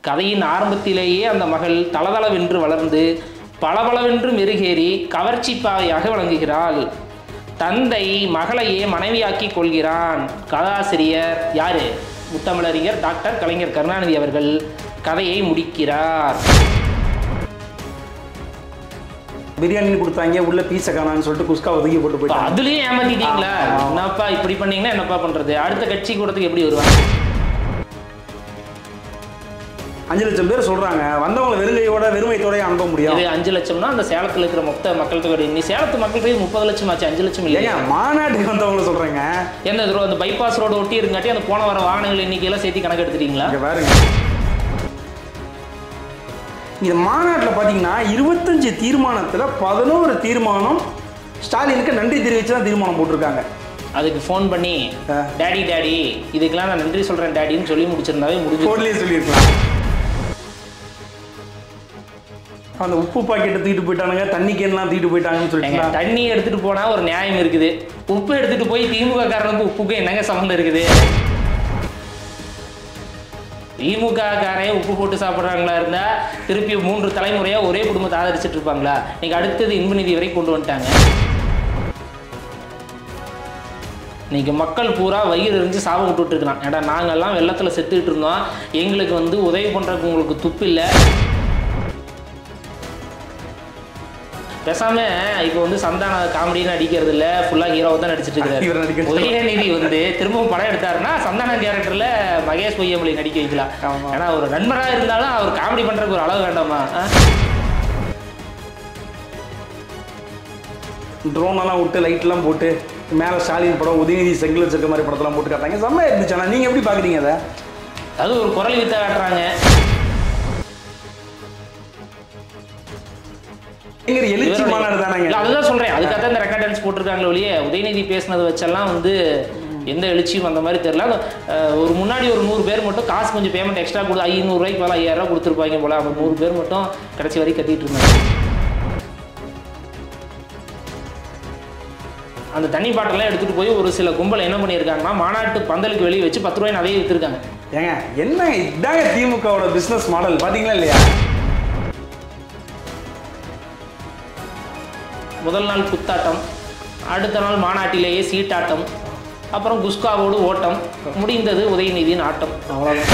கதையின் ஆரம்பத்திலேயே அந்த மகள் தளதளவென்று வளர்ந்து பளபளவென்று மெருகேறி கவர்ச்சிப்பாயாக விளங்குகிறாள் தந்தை மகளையே மனைவியாக்கி கொள்கிறான் கதாசிரியர் யாரு முத்தமிழறிஞர் டாக்டர் கலைஞர் கருணாநிதி அவர்கள் கதையை முடிக்கிறார் பிரியாணி கொடுத்தாங்க உள்ள பீஸை காணான்னு சொல்லிட்டு குஸ்கா ஒதுக்கி போட்டு இப்ப போயிட்டாங்க அதுலயும் ஏமாத்திட்டீங்களா என்னப்பா இப்படி பண்ணீங்கன்னா என்னப்பா பண்றது அடுத்த கட்சி கூடத்துக்கு எப்படி வருவாங்க அஞ்சு லட்சம் பேர் சொல்றாங்க வந்தவங்களை வெறுங்கையோட வெறுமையத்தோட அனுப்ப முடியும் இது அஞ்சு லட்சம்னா அந்த சேலத்துல இருக்கிற மொத்த மக்கள் தொகை நீ சேலத்து மக்கள் தொகை முப்பது லட்சம் ஆச்சு அஞ்சு லட்சம் இல்லையா ஏங்க மாநாட்டுக்கு வந்தவங்களை சொல்றேங்க என்ன இது அந்த பைபாஸ் ரோடு ஒட்டி இருங்காட்டி அந்த போன வர வாகனங்கள் எண்ணிக்கையெல்லாம் சேர்த்து கணக்கு எடுத்துட்டீங்களா இங்க பாருங்க இந்த மாநாட்டில் பார்த்தீங்கன்னா இருபத்தஞ்சு தீர்மானத்தில் பதினோரு தீர்மானம் ஸ்டாலினுக்கு நன்றி தெரிவிச்சு தான் தீர்மானம் போட்டிருக்காங்க அதுக்கு ஃபோன் பண்ணி ஆ. டேடி டேடி இதுக்கெல்லாம் நான் நன்றி சொல்றேன் டேடின்னு சொல்லி முடிச்சிருந்தாவே முடிஞ்சு போன்லேயே சொல்லியிருக்கலாம் அந்த உப்பு பாக்கெட்டை தூக்கிட்டு போயிட்டானுங்க தண்ணி கேன்லாம் தூக்கிட்டு போயிட்டாங்கன்னு ஏங்க, சொல்லிட்டு தண்ணி எடுத்துட்டு போனா ஒரு நியாயம் இருக்குது உப்பு எடுத்துட்டு போய் திமுக காரனுக்கு உப்புக்கும் என்னங்க சம்மந்தம் இருக்குது திமுக காரே உப்பு போட்டு சாப்பிட்றாங்களா இருந்தா திருப்பி மூன்று தலைமுறையா ஒரே குடும்பத்தை ஆதரிச்சிட்டு இருப்பாங்களா நீங்க அடுத்தது இன்ப நிதி வரை கொண்டு வந்துட்டாங்க இன்னைக்கு மக்கள் பூரா வயிறு எரிஞ்சு சாப விட்டுட்டு இருக்கிறான் ஏடா நாங்கெல்லாம் வெள்ளத்துல செத்துக்கிட்டு இருந்தோம் எங்களுக்கு வந்து உதவி பண்றதுக்கு உங்களுக்கு துப்பு இல்லை பேசாம இப்போ வந்து சந்தான காமெடின்னு நடிக்கிறது இல்ல ஃபுல்லா ஹீரோவை தான் நடிச்சிட்டு இவர் இருக்காரு நடிக்கிறது. உதயநிதி வந்து திரும்பவும் படம் எடுத்தாருன்னா சந்தான கேரக்டர்ல மகேஷ் பொய்யமொழி நடிக்க வைக்கலாம் ஆமா. ஏன்னா ஒரு நண்பரா இருந்தாலும் அவர் காமெடி பண்றதுக்கு ஒரு அளவு வேண்டாமா ஆ? ட்ரோன் எல்லாம் விட்டு லைட்லாம் போட்டு மேலே ஸ்டாலின் படம் உதயநிதி செங்கல் வச்சிருக்க மாதிரி படத்தெல்லாம் போட்டு காட்டாங்க செம்மையா இருந்துச்சு ஆனால் நீங்கள் எப்படி பார்க்குறீங்க அதை அது ஒரு குரல் வித்த காட்டுறாங்க எங்க எழுச்சி இவருடைய- மாநாடு தானேங்க இல்ல, அதுதான் சொல்றேன் அதுக்காக தான் இந்த ரெக்கார்டன்ஸ் போட்டிருக்காங்களே ஒழிய உதயநிதி பேசினதை வச்செல்லாம் வந்து எந்த எழுச்சியும் அந்த மாதிரி தெரியல அது, அஹ், ஒரு முன்னாடி ஒரு நூறு பேர் மட்டும் காசு கொஞ்சம் பேமெண்ட் எக்ஸ்ட்ரா கொடு ஐநூறுரூவாய்க்கு மேலே ஐயாயிரம் ரூபாய் கொடுத்துருப்பாங்க போல அவங்க நூறு பேர் மட்டும் கடைசி வரைக்கும் கத்திட்டு இருந்தாங்க அந்த தண்ணி பாட்டெல்லாம் எடுத்துட்டு போய் ஒரு சில கும்பல் என்ன பண்ணியிருக்காங்கன்னா மாநாட்டு பந்தலுக்கு வெளியே வச்சு பத்து ரூபாய் அதையே விற்றுருக்காங்க ஏங்க என்ன இதாங்க திமுகவோட பிசினஸ் மாடல் பாத்தீங்களா இல்லையா முதல் நாள் குத்தாட்டம் அடுத்த நாள் மாநாட்டிலேயே சீட்டாட்டம் அப்புறம் குஸ்காவோடு ஓட்டம் முடிந்தது உதயநிதியின் ஆட்டம் அவ்வளோதான்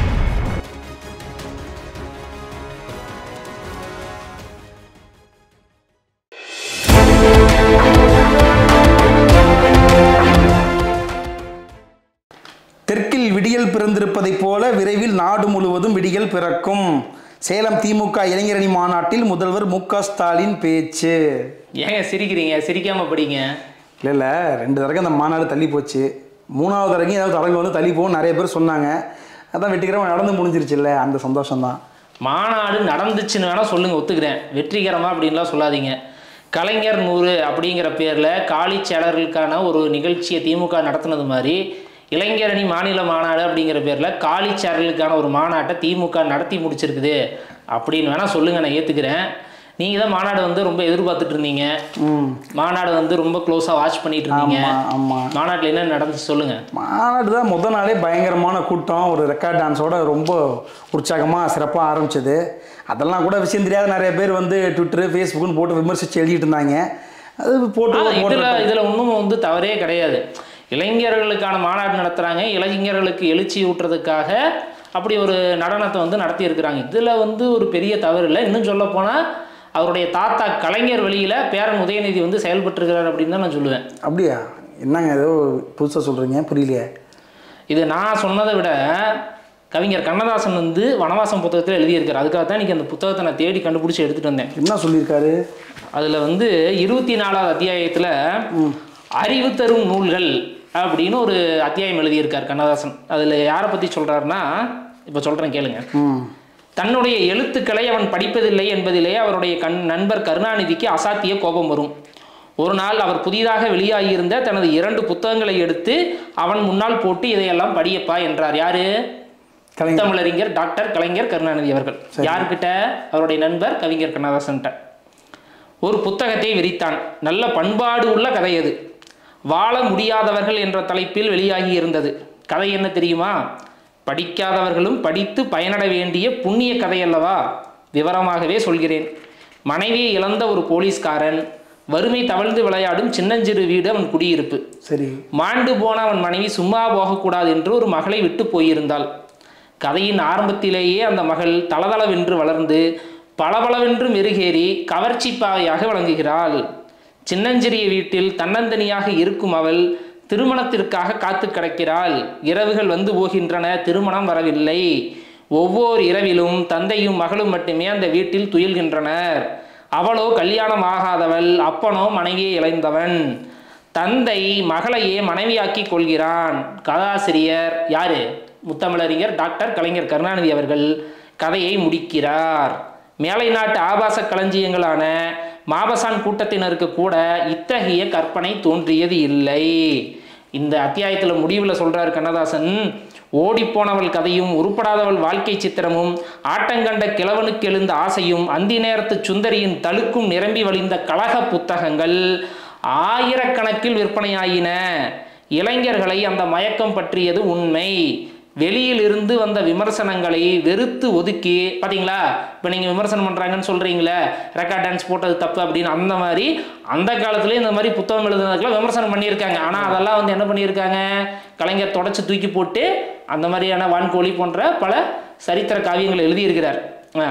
தெற்கில் விடியல் பிறந்திருப்பதைப் போல விரைவில் நாடு முழுவதும் விடியல் பிறக்கும் சேலம் திமுக இளைஞரணி மாநாட்டில் முதல்வர் மு க ஸ்டாலின் பேச்சு ஏங்க சிரிக்கிறீங்க சிரிக்காம படிங்க இல்லை இல்லை ரெண்டு தடவை அந்த மாநாடு தள்ளி போச்சு மூணாவது தடவைக்கும் ஏதாவது தடவை வந்து தள்ளி போகும் நிறைய பேர் சொன்னாங்க அதான் வெற்றிகரமாக நடந்து முடிஞ்சிருச்சுல்ல அந்த சந்தோஷம்தான் மாநாடு நடந்துச்சுன்னு வேணால் சொல்லுங்கள் ஒத்துக்கிறேன் வெற்றிகரமாக அப்படின்லாம் சொல்லாதீங்க கலைஞர் நூறு அப்படிங்கிற பேரில் காலி செயலர்களுக்கான ஒரு நிகழ்ச்சியை திமுக நடத்துனது மாதிரி இளைஞரணி மாநில மாநாடு அப்படிங்கிற பேரில் காலி செயலர்களுக்கான ஒரு மாநாட்டை திமுக நடத்தி முடிச்சிருக்குது அப்படின்னு வேணால் சொல்லுங்கள் நான் ஏற்றுக்கிறேன் நீங்கள் தான் மாநாடு வந்து ரொம்ப எதிர்பார்த்துட்டு இருந்தீங்க ம் மாநாடு வந்து ரொம்ப க்ளோஸாக வாட்ச் பண்ணிட்டு இருந்தீங்க ஆமாம் ஆமாம் மாநாட்டில் என்ன நடந்துச்சு சொல்லுங்கள் மாநாடு தான் முத நாளே பயங்கரமான கூட்டம் ஒரு ரெக்கார்ட் டான்ஸோட ரொம்ப உற்சாகமாக சிறப்பாக ஆரம்பிச்சது அதெல்லாம் கூட விஷயம் தெரியாத நிறைய பேர் வந்து ட்விட்டரு ஃபேஸ்புக்குன்னு போட்டு விமர்சித்து எழுதிட்டு இருந்தாங்க அது போட்டு ஆனா இதுல போட்டு இதுல ஒன்றும் வந்து தவறே கிடையாது இளைஞர்களுக்கான மாநாடு நடத்துறாங்க இளைஞர்களுக்கு எழுச்சி ஊட்டுறதுக்காக அப்படி ஒரு நடனத்தை வந்து நடத்தி இருக்கிறாங்க இதுல வந்து ஒரு பெரிய தவறு இல்லை இன்னும் சொல்ல போனா அவருடைய தாத்தா கலைஞர் வழியில பேரன் உதயநிதி வந்து செயல்பட்டிருக்கிறார் அப்படின்னு தான் நான் சொல்லுவேன் அப்படியா என்னங்க ஏதோ புதுசாக சொல்கிறீங்க புரியலையே இது நான் சொன்னதை விட கவிஞர் கண்ணதாசன் வந்து வனவாசம் புத்தகத்தில் எழுதியிருக்காரு அதுக்காக தான் இன்னைக்கு அந்த புத்தகத்தை நான் தேடி கண்டுபிடிச்சி எடுத்துட்டு வந்தேன் என்ன சொல்லியிருக்காரு அதில் வந்து இருபத்தி நாலாவது அத்தியாயத்தில் அறிவு தரும் நூல்கள் அப்படின்னு ஒரு அத்தியாயம் எழுதியிருக்கார் கண்ணதாசன் அதில் யாரை பற்றி சொல்கிறாருன்னா இப்போ சொல்கிறேன் கேளுங்க ம் தன்னுடைய எழுத்துக்களை அவன் படிப்பதில்லை என்பதிலே அவருடைய கண் நண்பர் கருணாநிதிக்கு அசாத்திய கோபம் வரும் ஒரு நாள் அவர் புதிதாக வெளியாகியிருந்த தனது இரண்டு புத்தகங்களை எடுத்து அவன் முன்னால் போட்டு இதையெல்லாம் படியப்பா என்றார் யாரு கலைஞர் தமிழறிஞர் டாக்டர் கலைஞர் கருணாநிதி அவர்கள் யார்கிட்ட அவருடைய நண்பர் கவிஞர் கண்ணதாசன்ட்ட ஒரு புத்தகத்தை விரித்தான் நல்ல பண்பாடு உள்ள கதை அது வாழ முடியாதவர்கள் என்ற தலைப்பில் வெளியாகி இருந்தது கதை என்ன தெரியுமா படிக்காதவர்களும் படித்து பயனட வேண்டிய புண்ணிய கதை அல்லவா விவரமாகவே சொல்கிறேன் மனைவியை இழந்த ஒரு போலீஸ்காரன் வறுமை தவழ்ந்து விளையாடும் சின்னஞ்சிறு வீடு அவன் குடியிருப்பு சரி மாண்டு போன அவன் மனைவி சும்மா போகக்கூடாது என்று ஒரு மகளை விட்டு போயிருந்தாள் கதையின் ஆரம்பத்திலேயே அந்த மகள் தளதளவென்று வளர்ந்து பளபளவென்று மெருகேறி கவர்ச்சி பாவையாக விளங்குகிறாள் சின்னஞ்சிறிய வீட்டில் தன்னந்தனியாக இருக்கும் அவள் திருமணத்திற்காக காத்து கிடக்கிறாள் இரவுகள் வந்து போகின்றன திருமணம் வரவில்லை ஒவ்வொரு இரவிலும் தந்தையும் மகளும் மட்டுமே அந்த வீட்டில் துயில்கின்றனர் அவளோ கல்யாணம் ஆகாதவள் அப்பனோ மனைவியை இழைந்தவன் தந்தை மகளையே மனைவியாக்கி கொள்கிறான் கதாசிரியர் யாரு முத்தமிழறிஞர் டாக்டர் கலைஞர் கருணாநிதி அவர்கள் கதையை முடிக்கிறார் மேலை நாட்டு ஆபாச களஞ்சியங்களான மாபசான் கூட்டத்தினருக்கு கூட இத்தகைய கற்பனை தோன்றியது இல்லை இந்த அத்தியாயத்தில் முடிவில் சொல்றார் கண்ணதாசன் ஓடிப்போனவள் கதையும் உருப்படாதவள் வாழ்க்கை சித்திரமும் ஆட்டங்கண்ட கிழவனுக்கு எழுந்த ஆசையும் அந்தி நேரத்து சுந்தரியின் தழுக்கும் நிரம்பி வழிந்த கழக புத்தகங்கள் ஆயிரக்கணக்கில் விற்பனையாயின இளைஞர்களை அந்த மயக்கம் பற்றியது உண்மை வெளியில் இருந்து வந்த விமர்சனங்களை வெறுத்து ஒதுக்கி பாத்தீங்களா இப்போ நீங்கள் விமர்சனம் பண்ணுறாங்கன்னு சொல்கிறீங்களே ரெக்கார்ட் டான்ஸ் போட்டது தப்பு அப்படின்னு அந்த மாதிரி அந்த காலத்துலேயே இந்த மாதிரி புத்தகம் எழுதுனதுக்கெல்லாம் விமர்சனம் பண்ணியிருக்காங்க ஆனால் அதெல்லாம் வந்து என்ன பண்ணியிருக்காங்க கலைஞர் தொடச்சி தூக்கி போட்டு அந்த மாதிரியான வான்கோழி போன்ற பல சரித்திர காவியங்களை எழுதியிருக்கிறார் ஆ.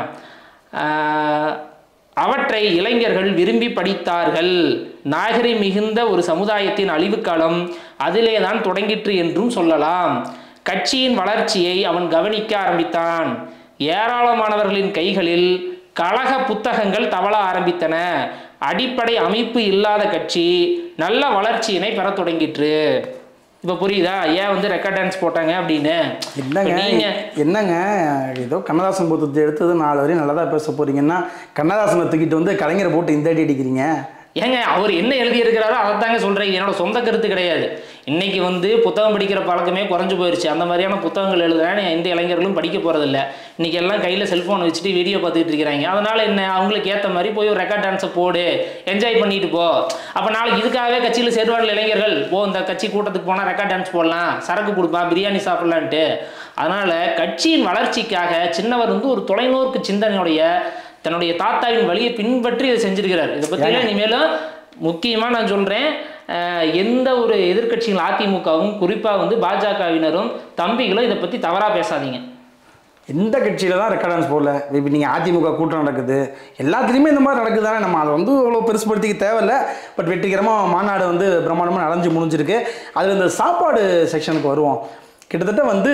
ஆஹ், அவற்றை இளைஞர்கள் விரும்பி படித்தார்கள் நாகரி மிகுந்த ஒரு சமுதாயத்தின் அழிவுக்காலம் அதிலே தான் தொடங்கிற்று என்றும் சொல்லலாம் கட்சியின் வளர்ச்சியை அவன் கவனிக்க ஆரம்பித்தான் ஏராளமானவர்களின் கைகளில் கழக புத்தகங்கள் தவள ஆரம்பித்தன அடிப்படை அமைப்பு இல்லாத கட்சி நல்ல வளர்ச்சியினை பெறத் தொடங்கிற்று இப்போ புரியுதா ஏன் வந்து ரெக்கார்ட் டான்ஸ் போட்டாங்க அப்படின்னு என்னங்க இப்ப நீங்க என்னங்க ஏதோ கண்ணதாசன் புத்தகத்தை எடுத்தது நாலு வரையும் நல்லதா பேச போறீங்கன்னா கண்ணதாசனை தூக்கிட்டு வந்து கலைஞரை போட்டு இந்த அடி அடிக்கிறீங்க ஏங்க அவர் என்ன எழுதியிருக்கிறாரோ அதை தாங்க சொல்கிறீங்க என்னோட சொந்த கருத்து கிடையாது இன்னைக்கு வந்து புத்தகம் படிக்கிற பழக்கமே குறைஞ்சு போயிருச்சு அந்த மாதிரியான புத்தகங்கள் எழுதுறேன் எந்த இளைஞர்களும் படிக்க போகிறதில்ல இன்னைக்கு எல்லாம் கையில் செல்ஃபோன் வச்சுட்டு வீடியோ பார்த்துட்டு இருக்கிறாங்க அதனால என்ன அவங்களுக்கு ஏற்ற மாதிரி போய் ஒரு ரெக்கார்ட் டான்ஸை போடு என்ஜாய் பண்ணிட்டு போ அப்போ நாளைக்கு இதுக்காகவே கட்சியில் சேருவார்கள் இளைஞர்கள் போ இந்த கட்சி கூட்டத்துக்கு போனால் ரெக்கார்ட் டான்ஸ் போடலாம் சரக்கு கொடுப்பான் பிரியாணி சாப்பிட்லான்ட்டு அதனால கட்சியின் வளர்ச்சிக்காக சின்னவர் வந்து ஒரு தொலைநோக்கு சிந்தனையுடைய தன்னுடைய தாத்தாவின் வழியை பின்பற்றி இதை செஞ்சிருக்கிறார் இதை பற்றிலாம் இனிமேலும் முக்கியமாக நான் சொல்கிறேன் எந்த ஒரு எதிர்க்கட்சிகள் அதிமுகவும் குறிப்பாக வந்து பாஜகவினரும் தம்பிகளும் இதை பற்றி தவறாக பேசாதீங்க எந்த கட்சியில தான் ரெக்கார்ட் டான்ஸ் போடல இப்போ நீங்கள் அதிமுக கூட்டம் நடக்குது எல்லாத்துலேயுமே இந்த மாதிரி நடக்குது தானே நம்ம அதை வந்து அவ்வளோ பெருசுபடுத்திக்க தேவையில்ல பட் வெற்றிகரமாக மாநாடு வந்து பிரம்மாண்டமாக நடந்து முடிஞ்சிருக்கு அதில் இந்த சாப்பாடு செக்ஷனுக்கு வருவோம் கிட்டத்தட்ட வந்து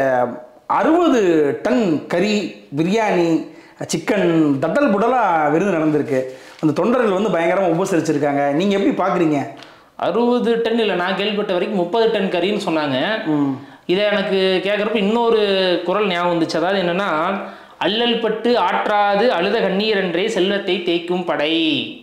அறுபது டன் கறி பிரியாணி சிக்கன் தட்டல் புடலாக விருந்து நடந்திருக்கு அந்த தொண்டர்கள் வந்து பயங்கரமாக உபசரிச்சிருக்காங்க நீங்கள் எப்படி பார்க்குறீங்க அறுபது டன் இல்லை நான் கேள்விப்பட்ட வரைக்கும் முப்பது டன் கறின்னு சொன்னாங்க இதை எனக்கு கேட்குறப்ப இன்னொரு குரல் ஞாபகம் வந்துச்சு அதாவது என்னன்னா அல்லல் பட்டு ஆற்றாது அழுத கண்ணீர் என்றே செல்வத்தை தேய்க்கும் படை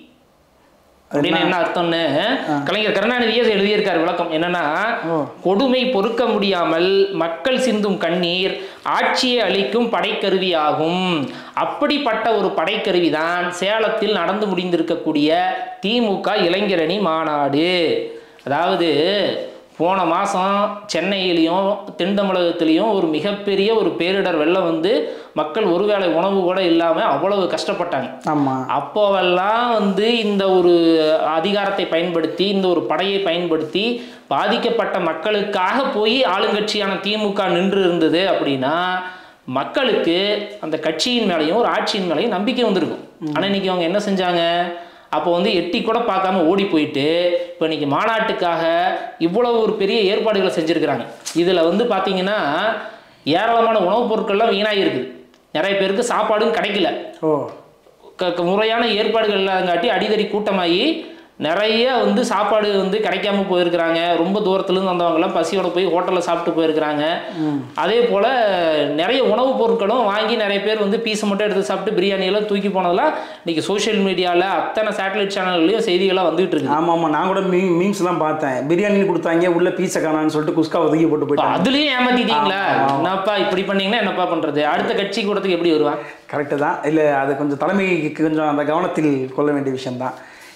அப்படின்னு என்ன அர்த்தம்னு கலைஞர் கருணாநிதியே எழுதியிருக்கார் விளக்கம் என்னன்னா ஓ. கொடுமை பொறுக்க முடியாமல் மக்கள் சிந்தும் கண்ணீர் ஆட்சியை அளிக்கும் படைக்கருவியாகும் அப்படிப்பட்ட ஒரு படைக்கருவி தான் சேலத்தில் நடந்து முடிந்திருக்கக்கூடிய திமுக இளைஞரணி மாநாடு அதாவது போன மாதம் சென்னையிலையும் தென் தமிழகத்திலையும் ஒரு மிகப்பெரிய ஒரு பேரிடர் வெள்ளம் வந்து மக்கள் ஒருவேளை உணவு கூட இல்லாமல் அவ்வளவு கஷ்டப்பட்டாங்க ஆமாம் அப்போவெல்லாம் வந்து இந்த ஒரு அதிகாரத்தை பயன்படுத்தி இந்த ஒரு படையை பயன்படுத்தி பாதிக்கப்பட்ட மக்களுக்காக போய் ஆளுங்கட்சியான திமுக நின்று இருந்தது அப்படின்னா மக்களுக்கு அந்த கட்சியின் மேலேயும் ஒரு ஆட்சியின் மேலேயும் நம்பிக்கை வந்திருக்கும் ஆனால் இன்னைக்கு அவங்க என்ன செஞ்சாங்க அப்போ வந்து எட்டி கூட பார்க்காம ஓடி போயிட்டு இப்போ இன்னைக்கு மாநாட்டுக்காக இவ்வளவு ஒரு பெரிய ஏற்பாடுகளை செஞ்சுருக்கிறாங்க இதில் வந்து பார்த்தீங்கன்னா ஏராளமான உணவுப் பொருட்கள்லாம் வீணாகி இருக்குது நிறைய பேருக்கு சாப்பாடும் கிடைக்கல ஓ க க- முறையான ஏற்பாடுகள் இல்லாதங்காட்டி அடிதடி கூட்டமாகி நிறைய வந்து சாப்பாடு வந்து கிடைக்காம போயிருக்கிறாங்க ரொம்ப தூரத்துலேருந்து வந்தவங்கலாம் பசியோட போய் ஹோட்டலில் சாப்பிட்டு போயிருக்கிறாங்க அதே போல் நிறைய உணவுப் பொருட்களும் வாங்கி நிறைய பேர் வந்து பீஸை மட்டும் எடுத்து சாப்பிட்டு பிரியாணி எல்லாம் தூக்கி போனதெல்லாம் இன்னைக்கு சோஷியல் மீடியாவில் அத்தனை சேட்டலைட் சேனல்லையும் செய்திகளாக வந்துகிட்டு இருக்குது ஆமாம் ஆமாம் நான் கூட மீ மீம்ஸ்லாம் பார்த்தேன் பிரியாணின்னு கொடுத்தாங்க உள்ள பீஸை காணான்னு சொல்லிட்டு குஸ்கா ஒதுக்கி போட்டு இப்போ போயிட்டாங்க அதுலேயும் ஏமாத்திட்டீங்களா என்னப்பா இப்படி பண்ணீங்கன்னா என்னப்பா பண்ணுறது அடுத்த கட்சி கூட்டத்துக்கு எப்படி வருவான் கரெக்டு தான் இல்லை அது கொஞ்சம் தலைமைக்கு கொஞ்சம் அந்த கவனத்தில் கொள்ள வேண்டிய விஷயம்தான்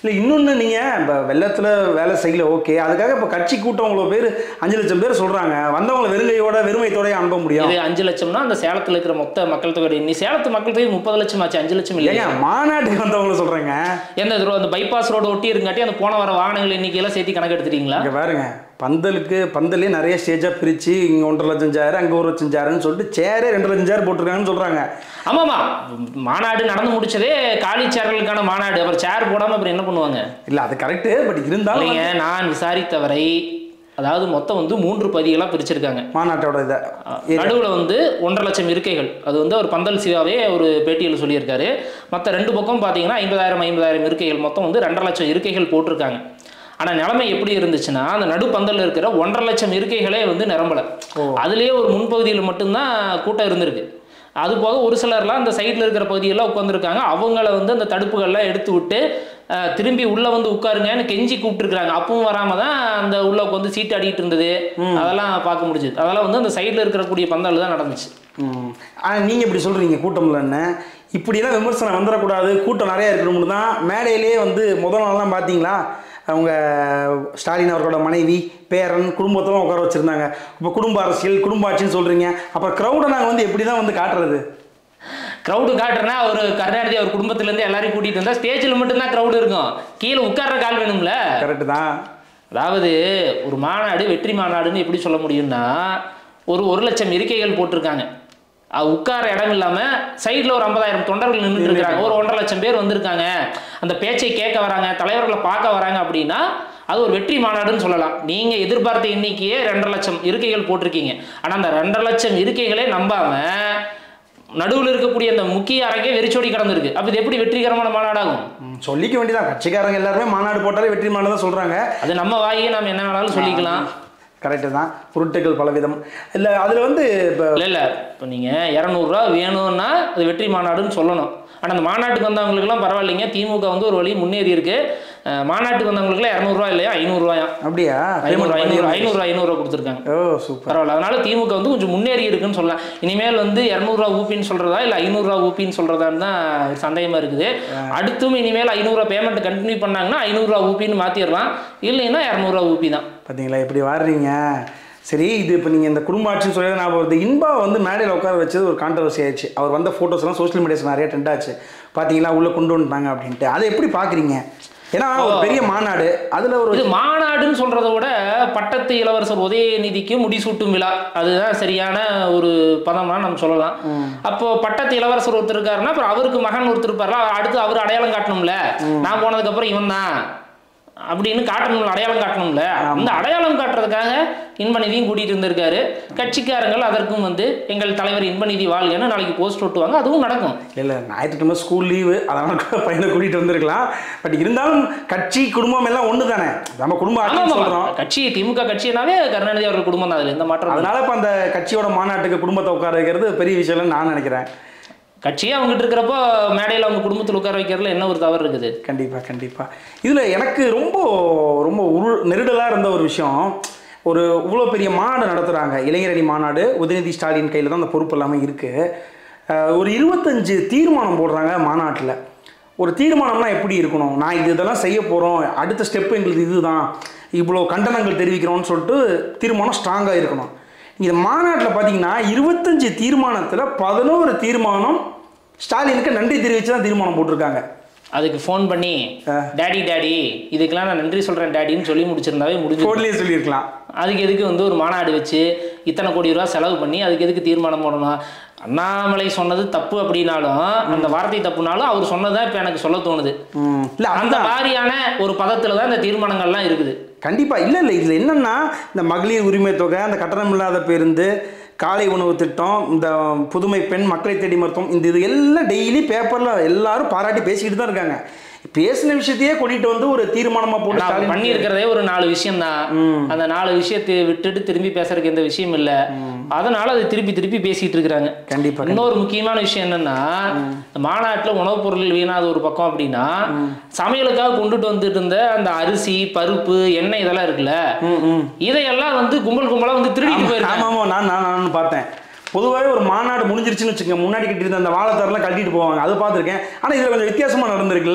இல்லை இன்னொன்று நீங்கள் இப்போ வெள்ளத்தில் வேலை செய்யல ஓகே அதுக்காக இப்போ கட்சி கூட்டம் இவ்வளோ பேர் அஞ்சு லட்சம் பேர் சொல்கிறாங்க வந்தவங்களை வெறுங்கையோட வெறுமைத்தோடய அனுப்ப முடியும் இது அஞ்சு லட்சம்னா அந்த சேலத்துல இருக்கிற மொத்த மக்கள் தொகை நீ சேலத்து மக்கள் தொகை முப்பது லட்சம் ஆச்சு அஞ்சு லட்சம் இல்லையா ஏங்க மாநாட்டுக்கு வந்தவங்கள சொல்கிறேங்க எந்த ரோ- அந்த பைபாஸ் ரோடு ஒட்டி இருங்காட்டி அந்த போன வர வாகனங்கள் எண்ணிக்கையெல்லாம் சேர்த்து கணக்கு எடுத்துட்டீங்களா இங்கே பாருங்க பந்தலுக்கு பந்தலே நிறைய ஸ்டேஜாக பிரித்து இங்கே ஒன்றரை லட்சம் சேர் அங்கே ஒரு லட்சம் சேருன்னு சொல்லிட்டு சேரே ரெண்டு லட்சம் சேர் போட்டிருக்காங்கன்னு சொல்கிறாங்க ஆமாமா மாநாடு நடந்து முடிச்சதே காலி சேர்களுக்கான மாநாடு அப்புறம் சேர் போடாம அப்புறம் என்ன பண்ணுவாங்க இல்லை அது கரெக்டு பட் இருந்தாலும் இல்லைங்க நான் விசாரித்தவரை அதாவது மொத்தம் வந்து மூன்று பகுதிகளா பிரிச்சிருக்காங்க மாநாட்டோட இதை நடுவுல வந்து ஒன்றரை லட்சம் இருக்கைகள் அது வந்து ஒரு பந்தல் சிவாவே ஒரு பேட்டியில் சொல்லியிருக்காரு மற்ற ரெண்டு பக்கம் பார்த்தீங்கன்னா ஐம்பதாயிரம் ஐம்பதாயிரம் இருக்கைகள் மொத்தம் வந்து ரெண்டரை லட்சம் இருக்கைகள் போட்டிருக்காங்க ஆனா நிலைமை எப்படி இருந்துச்சுன்னா அந்த நடுப்பந்தல்ல இருக்கிற ஒன்றரை லட்சம் இருக்கைகளே வந்து நிரம்பல அதுலயே ஒரு முன்பகுதியில் மட்டும்தான் கூட்டம் இருந்திருக்கு அது போக ஒரு சிலர்லாம் அந்த சைடில் இருக்கிற பகுதியெல்லாம் உட்காந்துருக்காங்க அவங்கள வந்து அந்த தடுப்புகள்லாம் எடுத்து விட்டு அஹ், திரும்பி உள்ள வந்து உட்காருங்கன்னு கெஞ்சி கூப்பிட்டுருக்காங்க அப்பவும் வராம தான் அந்த உள்ள உட்காந்து சீட்டு அடிக்கிட்டு இருந்தது அதெல்லாம் பார்க்க முடிஞ்சுது அதெல்லாம் வந்து அந்த சைடில் இருக்கக்கூடிய பந்தல் தான் நடந்துச்சு ம் ஆனால் நீங்கள் இப்படி சொல்கிறீங்க கூட்டம் இல்லைன்னு இப்படியெல்லாம் விமர்சனம் வந்துடக்கூடாது கூட்டம் நிறையா இருக்கணும்னு தான் மேடையிலே வந்து முதல் நாள்லாம் பார்த்தீங்களா அவங்க ஸ்டாலின் அவர்களோட மனைவி பேரன் குடும்பத்தெல்லாம் உட்கார வச்சுருந்தாங்க இப்போ குடும்ப அரசியல் குடும்ப ஆட்சின்னு சொல்கிறீங்க அப்புறம் க்ரௌடை நாங்கள் வந்து எப்படி தான் வந்து காட்டுறது க்ரௌடு காட்டுறனா ஒரு கருணாநிதி அவர் குடும்பத்திலேருந்து எல்லாரையும் கூட்டிகிட்டு வந்தால் ஸ்டேஜில் மட்டும்தான் க்ரௌடு இருக்கும் கீழே உட்கார்ற கால் வேணும்ல கரெக்டு தான் அதாவது ஒரு மாநாடு வெற்றி மாநாடுன்னு எப்படி சொல்ல முடியும்னா ஒரு ஒரு லட்சம் இருக்கைகள் போட்டிருக்காங்க அது உட்கார இடம் இல்லாம சைடுல ஒரு ஐம்பதாயிரம் தொண்டர்கள் நின்றுட்டு இருக்காங்க ஒரு ஒன்றரை லட்சம் பேர் வந்திருக்காங்க அந்த பேச்சை கேட்க வராங்க தலைவர்களை பார்க்க வராங்க அப்படின்னா அது ஒரு வெற்றி மாநாடுன்னு சொல்லலாம் நீங்க எதிர்பார்த்த எண்ணிக்கையே ரெண்டரை லட்சம் இருக்கைகள் போட்டிருக்கீங்க ஆனா அந்த ரெண்டரை லட்சம் இருக்கைகளே நம்பாம நடுவில் இருக்கக்கூடிய அந்த முக்கிய அரங்கே வெறிச்சோடி கிடந்திருக்கு அப்ப இது எப்படி வெற்றிகரமான மாநாடாகும் ம், சொல்லிக்க வேண்டியதான் கட்சிக்காரங்க எல்லாருமே மாநாடு போட்டாலே வெற்றி மாநாடு தான் சொல்கிறாங்க அது நம்ம வாயே நாம் என்ன வேணாலும் சொல்லிக்கலாம் கரெக்டு தான் பொருட்கள் பலவிதம் இல்லை அதில் வந்து இப்போ இல்லை இல்லை இப்போ நீங்கள் இரநூறுவா வேணும்னா அது வெற்றி மாநாடுன்னு சொல்லணும் ஆனால் அந்த மாநாட்டுக்கு வந்தவங்களுக்குலாம் பரவாயில்லைங்க திமுக வந்து ஒரு வழி முன்னேறி இருக்கு அஹ் மாநாட்டுக்கு வந்தவங்களுக்குலாம் இரநூறுவா இல்லையா ஐநூறுரூவாயா அப்படியா ஐநூறு payment ஐநூறு பண்ணி- ஐநூறு ஐநூறுரூவா கொடுத்துருக்காங்க ஓ சூப்பர் பரவாயில்ல அதனால திமுக வந்து கொஞ்சம் முன்னேறி இருக்குன்னு சொல்லலாம் இனிமேல் வந்து இரநூறுவா ஊப்பின்னு சொல்றதா இல்லை ஐநூறுரூவா ஊப்பின்னு சொல்றதான்னு தான் ஒரு சந்தேகமா இருக்குது அடுத்தும் இனிமேல் ஐநூறுரூவா பேமெண்ட் கண்டினியூ பண்ணாங்கன்னா ஐநூறுரூவா ஊப்பின்னு மாத்திடலாம் இல்லைன்னா இரநூறுவா ஊப்பி தான் பார்த்தீங்களா எப்படி வர்றீங்க சரி இது இப்போ நீங்கள் இந்த குடும்ப ஆட்சின்னு சொல்லி நான் வருது இன்பா வந்து மேடையில் உட்கார வச்சது ஒரு கான்ட்ரவர்சி ஆயிடுச்சு அவர் வந்த ஃபோட்டோஸ்லாம் சோஷியல் மீடியாஸ் நிறைய ட்ரெண்ட் ஆச்சு பார்த்தீங்களா உள்ளே கொண்டு வந்துட்டாங்க அப்படின்ட்டு அதை எப்படி பார்க்குறீங்க ஏன்னா ஒரு பெரிய மாநாடு அதில் ஒரு இது மாநாடுன்னு சொல்றதை விட பட்டத்து இளவரசர் உதயநிதிக்கு முடிசூட்டும் விழா அதுதான் சரியான ஒரு பதமா நம்ம சொல்லலாம் அப்போ பட்டத்து இளவரசர் ஒருத்தர் இருக்காருன்னா அப்புறம் அவருக்கு மகன் ஒருத்தர் இருப்பார்ல அடுத்து அவர் அடையாளம் காட்டணும்ல நான் போனதுக்கு அப்புறம் இவன் தான் அப்படின்னு காட்டணும்ல அடையாளம் காட்டணும்ல அந்த அடையாளம் காட்டுறதுக்காக இன்பநிதியும் கூட்டிட்டு இருந்திருக்காரு கட்சிக்காரங்கள் அதற்கும் வந்து எங்கள் தலைவர் இன்பநிதி வாழ்கன்னு நாளைக்கு போஸ்ட் ஒட்டுவாங்க அதுவும் நடக்கும் இல்லை ஞாயிற்றுக்கிழமை ஸ்கூல் லீவு அதனால் கூட பையனை கூட்டிகிட்டு வந்திருக்கலாம் பட் இருந்தாலும் கட்சி குடும்பம் எல்லாம் ஒன்று தானே நம்ம குடும்ப ஆமா, ஆட்சின்னு ஆமா. சொல்கிறோம் கட்சி திமுக கட்சினாவே கருணாநிதி அவர்கள் குடும்பம் தான் அதுல எந்த மாற்றம் இல்லை. அதனால இப்போ அந்த கட்சியோட மாநாட்டுக்கு குடும்பத்தை உட்கார வைக்கிறது பெரிய விஷயம்னு நான் நினைக்கிறேன் கட்சியே அவங்ககிட்ட இருக்கிறப்போ மேடையில் அவங்க குடும்பத்தில் உட்கார வைக்கிறதுல என்ன ஒரு தவறு இருக்குது கண்டிப்பாக கண்டிப்பாக இதில் எனக்கு ரொம்ப ரொம்ப உரு நெருடலாக இருந்த ஒரு விஷயம் ஒரு இவ்வளோ பெரிய மாநாடு நடத்துகிறாங்க இளைஞரணி மாநாடு உதயநிதி ஸ்டாலின் கையில் தான் அந்த பொறுப்பு எல்லாமே இருக்குது ஒரு இருபத்தஞ்சு தீர்மானம் போடுறாங்க மாநாட்டில் ஒரு தீர்மானம்னா எப்படி இருக்கணும் நான் இது இதெல்லாம் செய்ய போகிறோம் அடுத்த ஸ்டெப் எங்களுக்கு இதுதான் இவ்வளோ கண்டனங்கள் தெரிவிக்கிறோம்னு சொல்லிட்டு தீர்மானம் ஸ்ட்ராங்காக இருக்கணும் இந்த மாநாட்டில் பார்த்தீங்கன்னா இருபத்தஞ்சு தீர்மானத்தில் பதினோரு தீர்மானம் ஸ்டாலினுக்கு நன்றி தெரிவித்து தான் தீர்மானம் போட்டிருக்காங்க அதுக்கு ஃபோன் பண்ணி டாடி டாடி இதுக்கெல்லாம் நான் நன்றி சொல்கிறேன் டாடின்னு சொல்லி முடிச்சிருந்தாவே முடிஞ்சு கோட்லேயே சொல்லியிருக்கலாம் அதுக்கு எதுக்கு வந்து ஒரு மாநாடு வச்சு இத்தனை கோடி ரூபா செலவு பண்ணி அதுக்கு எதுக்கு தீர்மானம் போடணும் அண்ணாமலை சொன்னது தப்பு அப்படின்னாலும் அந்த வார்த்தை தப்புனாலும் அவர் சொன்னதான் இப்போ எனக்கு சொல்ல தோணுது ம். இல்ல அந்த அந்த மாதிரியான ஒரு பதத்தில் தான் இந்த தீர்மானங்கள்லாம் இருக்குது கண்டிப்பா இல்ல இல்ல இதுல என்னன்னா இந்த மகளிர் உரிமை தொகை அந்த கட்டணம் இல்லாத பேருந்து காலை உணவு திட்டம் இந்த புதுமை பெண் மக்களை தேடி மருத்துவம் இந்த இது எல்லாம் டெய்லி பேப்பர்ல எல்லாரும் பாராட்டி பேசிக்கிட்டு தான் இருக்காங்க பேசின விஷயத்தையே கொண்டுட்டு வந்து ஒரு தீர்மானமா போட்டு நான் ஸ்டாலின் பண்ணியிருக்கிறதே ஒரு நாலு விஷயம் தான் அந்த நாலு விஷயத்தை விட்டுட்டு திரும்பி பேசுறதுக்கு எந்த விஷயம் இல்லை அதனால அது திருப்பி திருப்பி பேசிட்டு இருக்கிறாங்க கண்டிப்பா இன்னொரு முக்கியமான விஷயம் என்னன்னா இந்த மாநாட்டில் உணவுப் பொருட்கள் வீணாத ஒரு பக்கம் அப்படின்னா சமையலுக்காக கொண்டுட்டு வந்துட்டு இருந்த அந்த அரிசி பருப்பு எண்ணெய் இதெல்லாம் இருக்குல்ல ம், ம். இதையெல்லாம் வந்து கும்பல் கும்பலா வந்து திருடிட்டு போயிருக்காங்க ஆமா ஆமா நான் நான் நான் பார்த்தேன் பொதுவாகவே ஒரு மாநாடு முடிஞ்சிருச்சுன்னு வச்சுக்கோங்க முன்னாடி கட்டியிருந்த அந்த வாழைத்தாரெல்லாம் கட்டிட்டு போவாங்க அது பார்த்துருக்கேன் ஆனால் இதில் கொஞ்சம் வித்தியாசமாக நடந்திருக்குல்ல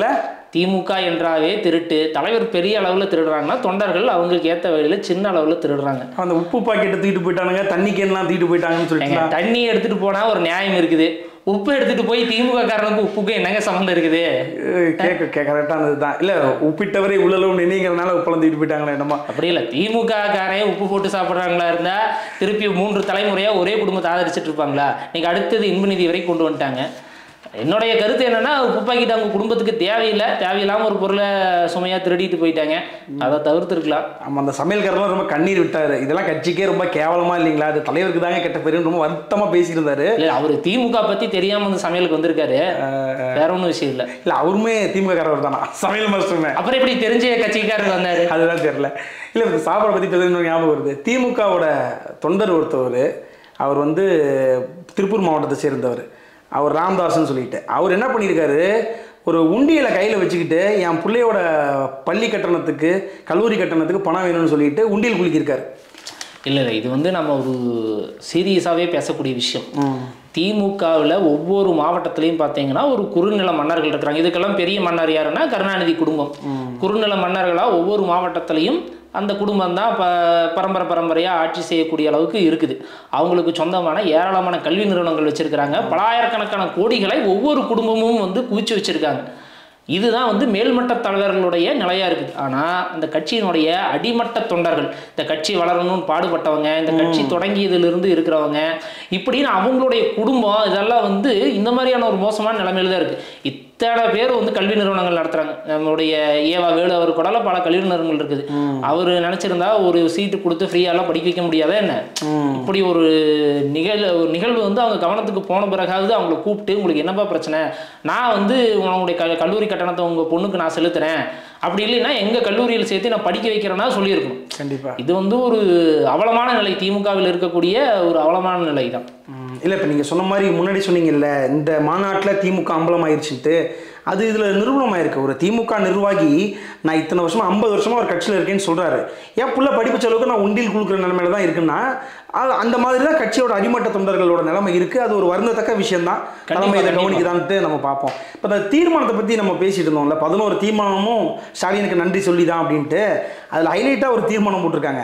திமுக என்றாவே திருட்டு தலைவர் பெரிய அளவில் திருடுறாங்கன்னா தொண்டர்கள் அவங்களுக்கு ஏற்ற வழியில் சின்ன அளவில் திருடுறாங்க அந்த உப்பு பாக்கெட்டை தூக்கிட்டு போயிட்டானுங்க தண்ணி கேன்லாம் தூக்கிட்டு போயிட்டாங்கன்னு ஏங்க, சொல்லிட்டு தண்ணி எடுத்துட்டு போனா ஒரு நியாயம் இருக்குது உப்பு எடுத்துட்டு போய் திமுக காரனுக்கு உப்புக்கும் என்னங்க சம்மந்தம் இருக்குது கேட்க கே கரெக்டானது தான் இல்லை உப்பிட்டவரை உள்ளளவு நினைங்கிறனால உப்பளம் தூக்கிட்டு போயிட்டாங்களே என்னமா அப்படி இல்லை திமுக காரே உப்பு போட்டு சாப்பிட்றாங்களா இருந்தா திருப்பி மூன்று தலைமுறையா ஒரே குடும்பத்தை ஆதரிச்சிட்டு இருப்பாங்களா இன்னைக்கு அடுத்தது இன்ப நிதி வரைக்கும் கொண்டு வந்துட்டாங்க என்னுடைய கருத்து என்னன்னா உப்பு பாக்கெட் அவங்க குடும்பத்துக்கு தேவையில்லை தேவையில்லாம ஒரு பொருளை சுமையா திருடிட்டு போயிட்டாங்க அதை தவிர்த்துருக்கலாம் ஆமாம் அந்த சமையல்காரெல்லாம் ரொம்ப கண்ணீர் விட்டாரு இதெல்லாம் கட்சிக்கே ரொம்ப கேவலமா இல்லைங்களா அது தலைவருக்கு தாங்க கெட்ட பேருன்னு ரொம்ப வருத்தமாக பேசியிருந்தாரு இல்ல அவர் திமுக பத்தி தெரியாம வந்து சமையலுக்கு வந்திருக்காரு வேற ஒன்றும் விஷயம் இல்லை இல்லை அவருமே திமுக காரவர் தானா சமையல் மாஸ்டருமே அப்புறம் எப்படி தெரிஞ்ச கட்சிக்காரர் வந்தாரு அதுதான் தெரியல இல்லை இந்த சாப்பாடை பற்றி பேசுறது ஞாபகம் வருது திமுகவோட தொண்டர் ஒருத்தவர் அவர் வந்து திருப்பூர் மாவட்டத்தை சேர்ந்தவர் அவர் ராம்தாஸ்னு சொல்லிட்டு அவர் என்ன பண்ணியிருக்காரு ஒரு உண்டியலை கையில் வச்சுக்கிட்டு என் பிள்ளையோட பள்ளி கட்டணத்துக்கு கல்லூரி கட்டணத்துக்கு பணம் வேணும்னு சொல்லிட்டு உண்டியல் குளிக்கிருக்காரு இல்லை இல்லை இது வந்து நம்ம ஒரு சீரியஸாகவே பேசக்கூடிய விஷயம் திமுகவில் ஒவ்வொரு மாவட்டத்திலையும் பார்த்தீங்கன்னா ஒரு குறுநில மன்னர்கள் இருக்கிறாங்க இதுக்கெல்லாம் பெரிய மன்னர் யாருன்னா கருணாநிதி குடும்பம் குறுநில மன்னர்களாக ஒவ்வொரு மாவட்டத்திலையும் அந்த குடும்பம் தான் ப பரம்பரை பரம்பரையாக ஆட்சி செய்யக்கூடிய அளவுக்கு இருக்குது அவங்களுக்கு சொந்தமான ஏராளமான கல்வி நிறுவனங்கள் வச்சுருக்கிறாங்க பலாயிரக்கணக்கான கோடிகளை ஒவ்வொரு குடும்பமும் வந்து குவிச்சு வச்சுருக்காங்க இதுதான் வந்து மேல்மட்ட தலைவர்களுடைய நிலையா இருக்குது ஆனா அந்த கட்சியினுடைய அடிமட்ட தொண்டர்கள் இந்த கட்சி வளரணும்னு பாடுபட்டவங்க இந்த கட்சி தொடங்கியதிலிருந்து இருக்கிறவங்க இப்படின்னு அவங்களுடைய குடும்பம் இதெல்லாம் வந்து இந்த மாதிரியான ஒரு மோசமான நிலைமையில தான் இருக்கு இத்தனை பேர் வந்து கல்வி நிறுவனங்கள் நடத்துறாங்க நம்மளுடைய ஏவா வேலு அவர் கூட பல கல்வி நிறுவனங்கள் இருக்குது அவர் நினைச்சிருந்தா ஒரு சீட்டு கொடுத்து ஃப்ரீயாலாம் படிக்க வைக்க முடியாதா என்ன இப்படி ஒரு நிகழ் ஒரு நிகழ்வு வந்து அவங்க கவனத்துக்கு போன பிறகாவது அவங்களை கூப்பிட்டு உங்களுக்கு என்னப்பா பிரச்சனை நான் வந்து உங்களுடைய க கல்லூரி கட்டணத்தை உங்கள் பொண்ணுக்கு நான் செலுத்துறேன் அப்படி இல்லைன்னா எங்கள் கல்லூரியில் சேர்த்து நான் படிக்க வைக்கிறேன்னா சொல்லியிருக்கணும் கண்டிப்பா இது வந்து ஒரு அவலமான நிலை திமுகவில் இருக்கக்கூடிய ஒரு அவலமான நிலை தான் இல்லை இப்போ நீங்கள் சொன்ன மாதிரி முன்னாடி சொன்னீங்கல்ல இந்த மாநாட்டில் திமுக அம்பலம் ஆயிடுச்சுட்டு அது இதில் நிரூபணமாயிருக்கு ஒரு திமுக நிர்வாகி நான் இத்தனை வருஷமா ஐம்பது வருஷமா ஒரு கட்சியில் இருக்கேன்னு சொல்கிறாரு என் புள்ள படிப்பு செலவுக்கு நான் உண்டில் கொடுக்குற நிலைமையில தான் இருக்குன்னா அது அந்த மாதிரி தான் கட்சியோட அடிமட்ட தொண்டர்களோட நிலைமை இருக்குது அது ஒரு வருந்தத்தக்க விஷயம்தான் தலைமை இதை கண்டிப்பா. கவனிக்குதான்ட்டு நம்ம பார்ப்போம் இப்போ இந்த தீர்மானத்தை பற்றி நம்ம பேசிட்டு இருந்தோம்ல பதினோரு தீர்மானமும் ஸ்டாலினுக்கு நன்றி சொல்லி தான் அப்படின்ட்டு அதில் ஹைலைட்டாக ஒரு தீர்மானம் போட்டிருக்காங்க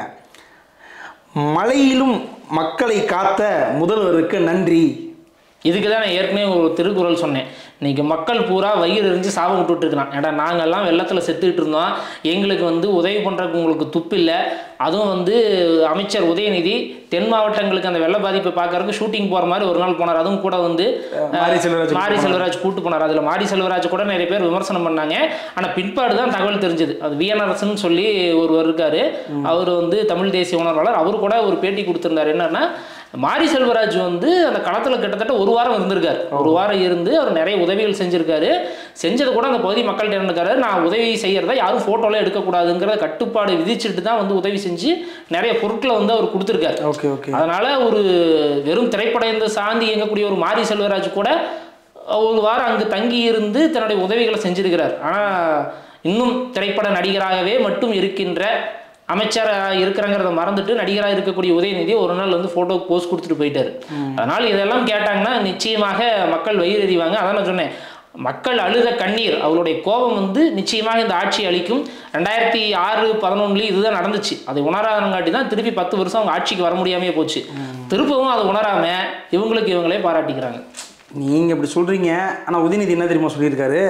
மழையிலும் மக்களை காத்த முதல்வருக்கு நன்றி இதுக்கு தான் நான் ஏற்கனவே ஒரு திருக்குறள் சொன்னேன் இன்னைக்கு மக்கள் பூரா வயிறு எரிஞ்சு சாபம் விட்டுட்டு இருக்கிறான் ஏடா நாங்கெல்லாம் வெள்ளத்தில் செத்துக்கிட்டு இருந்தோம் எங்களுக்கு வந்து உதவி பண்ணுறதுக்கு உங்களுக்கு துப்பு இல்லை அதுவும் வந்து அமைச்சர் உதயநிதி தென் மாவட்டங்களுக்கு அந்த வெள்ள பாதிப்பை பார்க்கறதுக்கு ஷூட்டிங் போகிற மாதிரி ஒரு நாள் போனார் அதுவும் கூட வந்து மாரி செல்வராஜ் மாரி செல்வராஜ் கூட்டு போனார் அதில் மாரி செல்வராஜ் கூட நிறைய பேர் விமர்சனம் பண்ணாங்க ஆனால் பிற்பாடு தான் தகவல் தெரிஞ்சது அது விஎன்ஆர்எஸ்ன்னு சொல்லி ஒருவர் இருக்காரு அவர் வந்து தமிழ் தேசிய உணர்வாளர் அவர் கூட ஒரு பேட்டி கொடுத்திருந்தாரு என்னன்னா மாரி செல்வராஜ் வந்து அந்த களத்தில் கிட்டத்தட்ட ஒரு வாரம் இருந்திருக்காரு ஒரு வாரம் இருந்து அவர் நிறைய உதவிகள் செஞ்சிருக்காரு செஞ்சது கூட அந்த பகுதி மக்கள்கிட்ட இருந்திருக்காரு நான் உதவி செய்யறத யாரும் ஃபோட்டோலாம் எடுக்கக்கூடாதுங்கிற கட்டுப்பாடு விதிச்சுட்டு தான் வந்து உதவி செஞ்சு நிறைய பொருட்களை வந்து அவர் கொடுத்துருக்காரு ஓகே ஓகே அதனால ஒரு வெறும் திரைப்படம் சாந்தி இயங்கக்கூடிய ஒரு மாரி செல்வராஜ் கூட ஒரு வாரம் அங்கு தங்கி இருந்து தன்னுடைய உதவிகளை செஞ்சிருக்கிறார் ஆனா இன்னும் திரைப்பட நடிகராகவே மட்டும் இருக்கின்ற அமைச்சராக இருக்கிறங்கிறத மறந்துட்டு நடிகராக இருக்கக்கூடிய உதயநிதி ஒரு நாள் வந்து ஃபோட்டோ போஸ்ட் கொடுத்துட்டு போயிட்டாரு அதனால் இதெல்லாம் கேட்டாங்கன்னா நிச்சயமாக மக்கள் வயிறு எறிவாங்க அதான் நான் சொன்னேன் மக்கள் அழுத கண்ணீர் அவருடைய கோபம் வந்து நிச்சயமாக இந்த ஆட்சி அளிக்கும் ரெண்டாயிரத்தி ஆறு பதினொன்றுலேயும் இதுதான் நடந்துச்சு அதை உணராதங்காட்டி தான் திருப்பி பத்து வருஷம் அவங்க ஆட்சிக்கு வர முடியாமே போச்சு திருப்பவும் அதை உணராம இவங்களுக்கு இவங்களே பாராட்டிக்கிறாங்க நீங்கள் இப்படி சொல்கிறீங்க ஆனால் உதயநிதி என்ன தெரியுமா சொல்லியிருக்காரு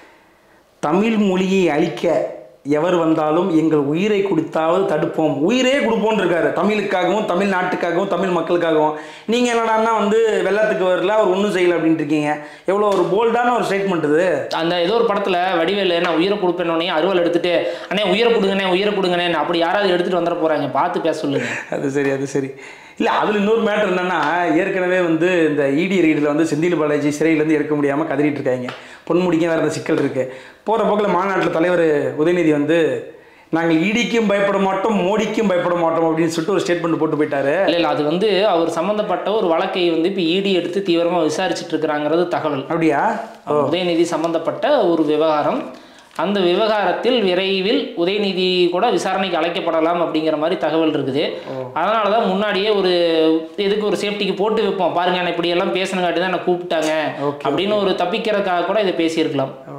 தமிழ் மொழியை அழிக்க எவர் வந்தாலும் எங்கள் உயிரை கொடுத்தாவது தடுப்போம் உயிரே கொடுப்போம்னு இருக்காரு தமிழுக்காகவும் தமிழ் நாட்டுக்காகவும் தமிழ் மக்களுக்காகவும் நீங்கள் என்னடான்னா வந்து வெள்ளத்துக்கு வரல அவர் ஒன்றும் செய்யலை அப்படின்ட்டு இருக்கீங்க எவ்வளோ ஒரு போல்டான ஒரு ஸ்டேட்மெண்ட் இது அந்த ஏதோ ஒரு படத்துல வடிவேலு நான் உயிரை கொடுப்பேனோடனே அருவாள் எடுத்துட்டு அண்ணே உயிரை கொடுங்கண்ணே உயிரை கொடுங்கண்ணே அப்படி யாராவது எடுத்துட்டு வந்துட போறாங்க பார்த்து பேச சொல்லுங்க அது சரி அது சரி இல்லை அதில் இன்னொரு மேட்ரு என்னன்னா ஏற்கனவே வந்து இந்த இடி ரெய்டில் வந்து செந்தில் பாலாஜி சிறையிலேருந்து எடுக்க முடியாமல் கதறிட்டு இருக்காங்க பொன்முடிக்க வேறு இந்த சிக்கல் இருக்குது போகிற போக்கில் மாநாட்டில் தலைவர் உதயநிதி வந்து நாங்கள் இடிக்கும் பயப்பட மாட்டோம் மோடிக்கும் பயப்பட மாட்டோம் அப்படின்னு சொல்லிட்டு ஒரு ஸ்டேட்மெண்ட் போட்டு போயிட்டாரு இல்ல இல்ல அது வந்து அவர் சம்பந்தப்பட்ட ஒரு வழக்கை வந்து இப்ப இடி எடுத்து தீவிரமா விசாரிச்சுட்டு இருக்கிறாங்கிறது தகவல் அப்படியா உதயநிதி சம்பந்தப்பட்ட ஒரு விவகாரம் அந்த விவகாரத்தில் விரைவில் உதயநிதி கூட விசாரணைக்கு அழைக்கப்படலாம் அப்படிங்கிற மாதிரி தகவல் இருக்குது அதனால தான் முன்னாடியே ஒரு எதுக்கு ஒரு சேஃப்டிக்கு போட்டு வைப்போம் பாருங்க நான் இப்படி எல்லாம் பேசினங்காட்டி தான் என்னை கூப்பிட்டாங்க Okay, அப்படின்னு ஒரு தப்பிக்கிறதுக்காக கூட இதை பேசியிருக்கலாம்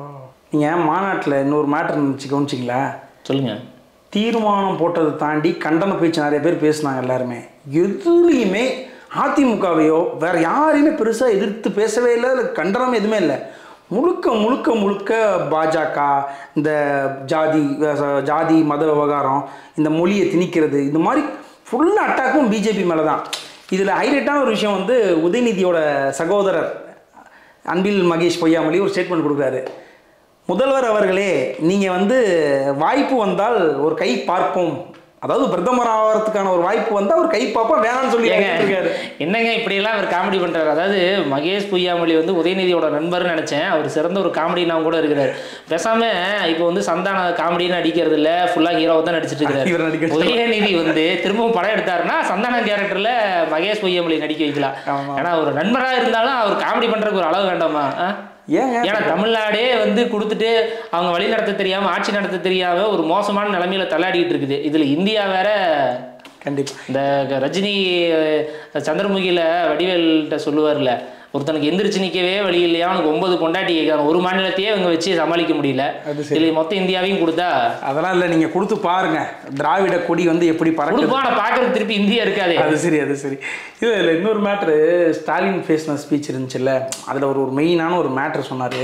நீங்கள் மாநாட்டில் இன்னொரு மேட்டர் இருந்துச்சு கவனிச்சிங்களா சொல்லுங்க தீர்மானம் போட்டதை தாண்டி கண்டன பேச்சு நிறைய பேர் பேசுனாங்க எல்லாருமே எதுலேயுமே அதிமுகவையோ வேற யாரையுமே பெருசாக எதிர்த்து பேசவே இல்லை இல்லை கண்டனம் எதுவுமே இல்லை முழுக்க முழுக்க முழுக்க பாஜக இந்த ஜாதி அஹ், ஜாதி மத விவகாரம் இந்த மொழியை திணிக்கிறது இந்த மாதிரி ஃபுல் அட்டாக்கும் பிஜேபி மேலே தான் இதில் ஹைலைட்டான ஒரு விஷயம் வந்து உதயநிதியோட சகோதரர் அன்பில் மகேஷ் பொய்யாமொழி ஒரு ஸ்டேட்மெண்ட் கொடுக்குறாரு முதல்வர் அவர்களே நீங்கள் வந்து வாய்ப்பு வந்தால் ஒரு கை பார்ப்போம் அதாவது பிரதமர் ஆகிறதுக்கான ஒரு வாய்ப்பு வந்தால் ஒரு கை பார்ப்போம் வேணாம்னு சொல்லி ஏங்க, இருக்காரு என்னங்க இப்படியெல்லாம் அவர் காமெடி பண்றாரு அதாவது மகேஷ் பொய்யாமொழி வந்து உதயநிதியோட நண்பர்னு நினைச்சேன் அவர் சிறந்த ஒரு காமெடினாவும் கூட இருக்கிறாரு பேசாம இப்போ வந்து சந்தான காமெடின்னு அடிக்கிறது இல்ல ஃபுல்லா ஹீரோவை தான் நடிச்சிட்டு இவர் இருக்காரு நடிக்க உதயநிதி வந்து திரும்பவும் படம் எடுத்தாருன்னா சந்தான கேரக்டர்ல மகேஷ் பொய்யாமொழி நடிக்க வைக்கலாம் ஆமா. ஏன்னா ஒரு நண்பரா இருந்தாலும் அவர் காமெடி பண்றதுக்கு ஒரு அளவு வேண்டாமா ஆ? ஏங்க ஏன்னா தமிழ்நாடே வந்து கொடுத்துட்டு அவங்க வழி நடத்த தெரியாம ஆட்சி நடத்த தெரியாம ஒரு மோசமான நிலைமையில தள்ளாடிட்டு இருக்குது இதுல இந்தியா வேற கண்டிப்பாக இந்த க- ரஜினி அஹ், சந்திரமுகியில வடிவேல்கிட்ட சொல்லுவார்ல ஒருத்தனுக்கு எந்திரிச்சு நிக்கவே வழி இல்லையா அவனுக்கு ஒன்பது பொண்டாட்டி கேட்கறான் ஒரு மாநிலத்தையே அவங்க வச்சு சமாளிக்க முடியல அது இதுல மொத்த இந்தியாவையும் கொடுத்தா அதெல்லாம் இல்லை நீங்கள் கொடுத்து பாருங்க திராவிட கொடி வந்து எப்படி பறக்குது கொடுப்பா நான் பாக்குறது திருப்பி இந்தியா இருக்காதே அது சரி அது சரி இல்லை இல்லை இன்னொரு மேட்ரு ஸ்டாலின் பேசின ஸ்பீச் இருந்துச்சுல்ல அதில் ஒரு ஒரு மெயினான ஒரு மேட்ரு சொன்னார்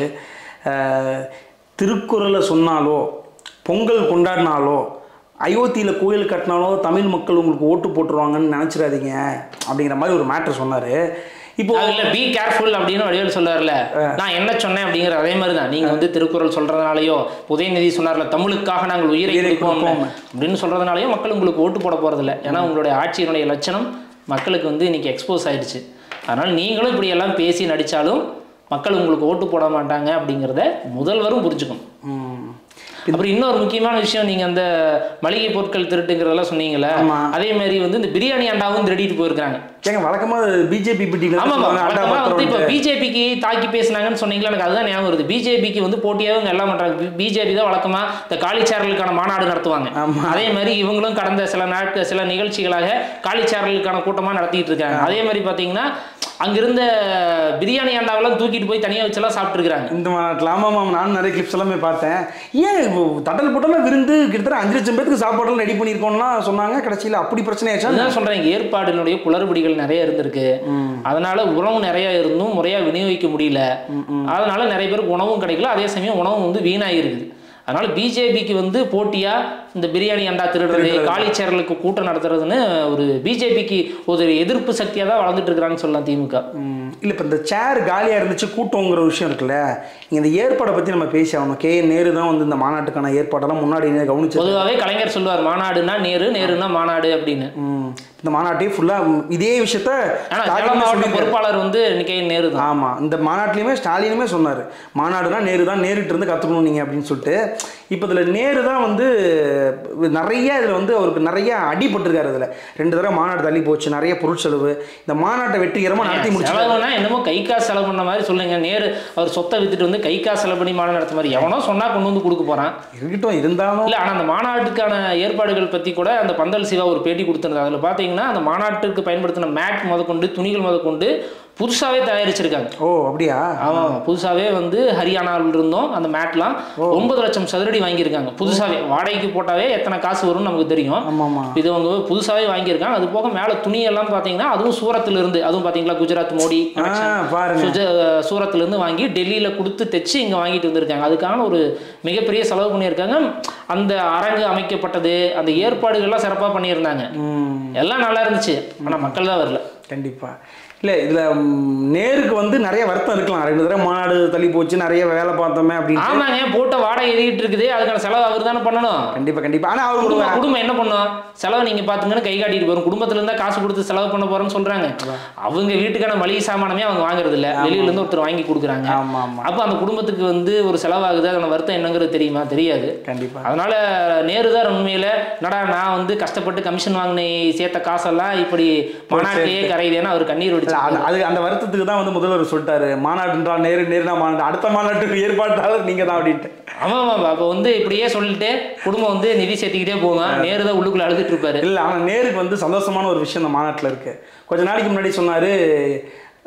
திருக்குறளை சொன்னாலோ பொங்கல் கொண்டாடினாலோ அயோத்தியில் கோயில் கட்டினாலோ தமிழ் மக்கள் உங்களுக்கு ஓட்டு போட்டுருவாங்கன்னு நினச்சிடாதீங்க அப்படிங்கிற மாதிரி ஒரு மேட்ரு சொன்னார் இப்போ இல்ல பி கேர்ஃபுல் அப்படின்னு வடிவேல் சொல்றாருல நான் என்ன சொன்னேன் அப்படிங்கிற அதே மாதிரி தான் நீங்க வந்து திருக்குறள் சொல்றதுனாலயோ உதயநிதி சொன்னார்ல தமிழுக்காக நாங்கள் உயிரை உயிரை கொடுப்போம் கொடுப்போம். அப்படின்னு சொல்றதுனாலயோ மக்கள் உங்களுக்கு ஓட்டு போட போறதில்ல ஏன்னா உங்களுடைய ஆட்சியினுடைய லட்சணம் மக்களுக்கு வந்து இன்னைக்கு எக்ஸ்போஸ் ஆயிடுச்சு அதனால நீங்களும் இப்படி எல்லாம் பேசி நடிச்சாலும் மக்கள் உங்களுக்கு ஓட்டு போட மாட்டாங்க அப்படிங்கிறத முதல்வரும் புரிஞ்சுக்கணும் ம், அப்புறம் இன்னொரு முக்கியமான விஷயம் நீங்க அந்த மளிகை பொருட்கள் திருட்டுங்கிறதெல்லாம் சொன்னீங்கல்ல ஆமா. அதே மாதிரி வந்து இந்த பிரியாணி அண்டாவும் திருடிட்டு போயிருக்காங்க ஏங்க வழக்கமாக பிஜேபி ஆமா பிடிக்கல வழக்கமா வந்து இப்போ பிஜேபிக்கு தாக்கி பேசுனாங்கன்னு சொன்னீங்களா எனக்கு அதுதான் ஞாபகம் வருது பிஜேபிக்கு வந்து போட்டியாவே இவங்க எல்லாம் பண்றாங்க பிஜேபி தான் வழக்கமா இந்த காலிச்சாரலுக்கான மாநாடு நடத்துவாங்க ஆமா. அதே மாதிரி இவங்களும் கடந்த சில நாட்கள் சில நிகழ்ச்சிகளாக காலிச்சாரலுக்கான கூட்டமா நடத்திட்டு இருக்காங்க அதே மாதிரி பாத்தீங்கன்னா அங்கிருந்த பிரியாணி அண்டாவெல்லாம் தூக்கிட்டு போய் தனியா வச்செல்லாம் சாப்பிட்டு இருக்காங்க இந்த மாநாட்டில் ஆமாம் ஆமாம் நானும் நிறைய கிளிப்ஸ் எல்லாமே பார்த்தேன் ஏன் இப்போ தட்டல் போட்டெல்லாம் விருந்து கிட்டத்தட்ட அஞ்சு லட்சம் பேருக்கு சாப்பாடுலாம் ரெடி பண்ணியிருக்கோம்லாம் சொன்னாங்க கடைசியில் அப்படி பிரச்சனை ஆயிடுச்சா அதுதான் சொல்றேன் ஏற்பாடினுடைய குளறுபடிகள் நிறைய இருந்திருக்கு அதனால உணவு நிறைய இருந்தும் முறையா விநியோகிக்க முடியல அதனால நிறைய பேருக்கு உணவும் கிடைக்கல அதே சமயம் உணவும் வந்து வீணாயிருக்குது அதனால பிஜேபிக்கு வந்து போட்டியா இந்த பிரியாணி அண்டா திருடுறது காலிச்சேரலுக்கு கூட்டம் நடத்துறதுன்னு ஒரு பிஜேபிக்கு ஒரு எதிர்ப்பு சக்தியா தான் வளர்ந்துட்டு இருக்கிறான்னு சொல்லலாம் திமுக இல்லை இப்போ இந்த சேர் காலியாக இருந்துச்சு கூட்டங்கிற விஷயம் இருக்குல்ல இங்கே இந்த ஏற்பாடை பற்றி நம்ம பேசி ஆகணும் கே நேரு தான் வந்து இந்த மாநாட்டுக்கான ஏற்பாடெல்லாம் முன்னாடி கவனிச்சு பொதுவாகவே கலைஞர் சொல்லுவார் மாநாடுனா நேரு நேருனா மாநாடு அப்படின்னு ம், இந்த மாநாட்டையே ஃபுல்லாக இதே விஷயத்த ஆனா ஸ்டாலினுமே சேலம் மாவட்ட சொல்லியிருக்காரு. பொறுப்பாளர் வந்து கே நேரு தான் ஆமாம் இந்த மாநாட்டிலையுமே ஸ்டாலினுமே சொன்னார் மாநாடுனா நேரு தான் நேருட்டு இருந்து கற்றுக்கணும் நீங்கள் அப்படின்னு சொல்லிட்டு இப்போ இதில் நேரு தான் வந்து நிறைய இதில் வந்து அவருக்கு நிறைய அடிபட்டிருக்காரு இதில் ரெண்டு தடவை மாநாடு தள்ளி போச்சு நிறைய பொருட்செலவு இந்த மாநாட்டை வெற்றிகரமாக நடத்தி முடிச்சு செலவுனா என்னமோ கை காசு செலவு பண்ண மாதிரி சொல்லுங்க நேரு அவர் சொத்தை வித்துட்டு வந்து கை காசு செலவு பண்ணி மாநாடு நடத்த மாதிரி எவனோ சொன்னா கொண்டு வந்து கொடுக்க போறான் இருக்கட்டும் இருந்தாலும் இல்ல ஆனா அந்த மாநாட்டுக்கான ஏற்பாடுகள் பத்தி கூட அந்த பந்தல் சிவா ஒரு பேட்டி கொடுத்திருந்தாங்க அதுல பாத்தீங்கன்னா அந்த மாநாட்டுக்கு பயன்படுத்தின மேட் முதற்கொண்டு துணிகள் முதற்கொண்டு புதுசாவே தயாரிச்சிருக்காங்க ஓ அப்படியா ஆமா ஆமா. புதுசாவே வந்து ஹரியானாவில் இருந்தோம் அந்த மேட்லாம் ஒன்பது லட்சம் சதுரடி வாங்கியிருக்காங்க புதுசாவே வாடகைக்கு போட்டாவே எத்தனை காசு வரும்னு நமக்கு தெரியும் ஆமாம் ஆமாம் இது அவங்க புதுசாவே வாங்கியிருக்காங்க அது போக மேல துணியெல்லாம் பாத்தீங்கன்னா அதுவும் சூரத்துல இருந்து அதுவும் பாத்தீங்களா குஜராத் மோடி ஆ பாருங்க சுஜ சூரத்துல இருந்து வாங்கி டெல்லியில கொடுத்து தைச்சு இங்க வாங்கிட்டு வந்திருக்காங்க அதுக்கான ஒரு மிகப்பெரிய செலவு பண்ணியிருக்காங்க அந்த அரங்கு அமைக்கப்பட்டது அந்த ஏற்பாடுகள்லாம் சிறப்பா பண்ணியிருந்தாங்க ம் எல்லாம் நல்லா இருந்துச்சு ஆனா மக்கள் தான் வரல கண்டிப்பாக இல்லை இதில் நேருக்கு வந்து நிறைய வருத்தம் இருக்கலாம் ரெண்டு தடவை மாநாடு தள்ளி போச்சு நிறைய வேலை பார்த்தோமே அப்படின்னு ஆமாங்க போட்ட வாடகை எழுதிட்டு இருக்குது அதுக்கான செலவு அவர் தானே பண்ணணும் கண்டிப்பாக கண்டிப்பாக ஆனால் அவர் குடும்பம் குடும்பம் என்ன பண்ணும் செலவு நீங்க பாத்துங்கன்னு கை காட்டிட்டு போறோம் குடும்பத்துல இருந்தா காசு கொடுத்து செலவு பண்ண போறோம்னு சொல்றாங்க அவங்க வீட்டுக்கான மளிகை சாமானமே அவங்க வாங்குறது இல்ல வெளியில இருந்து ஒருத்தர் வாங்கி கொடுக்குறாங்க ஆமாம் ஆமாம் அப்போ அந்த குடும்பத்துக்கு வந்து ஒரு செலவாகுது அதோட வருத்தம் என்னங்கிறது தெரியுமா தெரியாது கண்டிப்பாக அதனால நேரு தான் உண்மையில என்னடா நான் வந்து கஷ்டப்பட்டு கமிஷன் வாங்கின சேர்த்த காசெல்லாம் இப்படி மாநாட்டிலேயே கரையுதேன்னு அவர் கண்ணீர் இல்ல, வடிச்சு அது அது அந்த வருத்தத்துக்கு தான் வந்து முதல்வர் சொல்லிட்டாரு மாநாடுன்றா நேரு நேருனா மாநாடு அடுத்த மாநாட்டுக்கு ஏற்பாட்டாளர் நீங்கள் தான் அப்படின்ட்டு ஆமா ஆமா அப்போ வந்து இப்படியே சொல்லிட்டு குடும்பம் வந்து நிதி சேர்த்துக்கிட்டே போங்க நேரு தான் உள்ளுக்குள்ள அழுதுட்டு இருப்பாரு இல்லை ஆனால் நேருக்கு வந்து சந்தோஷமான ஒரு விஷயம் இந்த மாநாட்டில் இருக்கு கொஞ்ச நாளைக்கு முன்னாடி சொன்னார்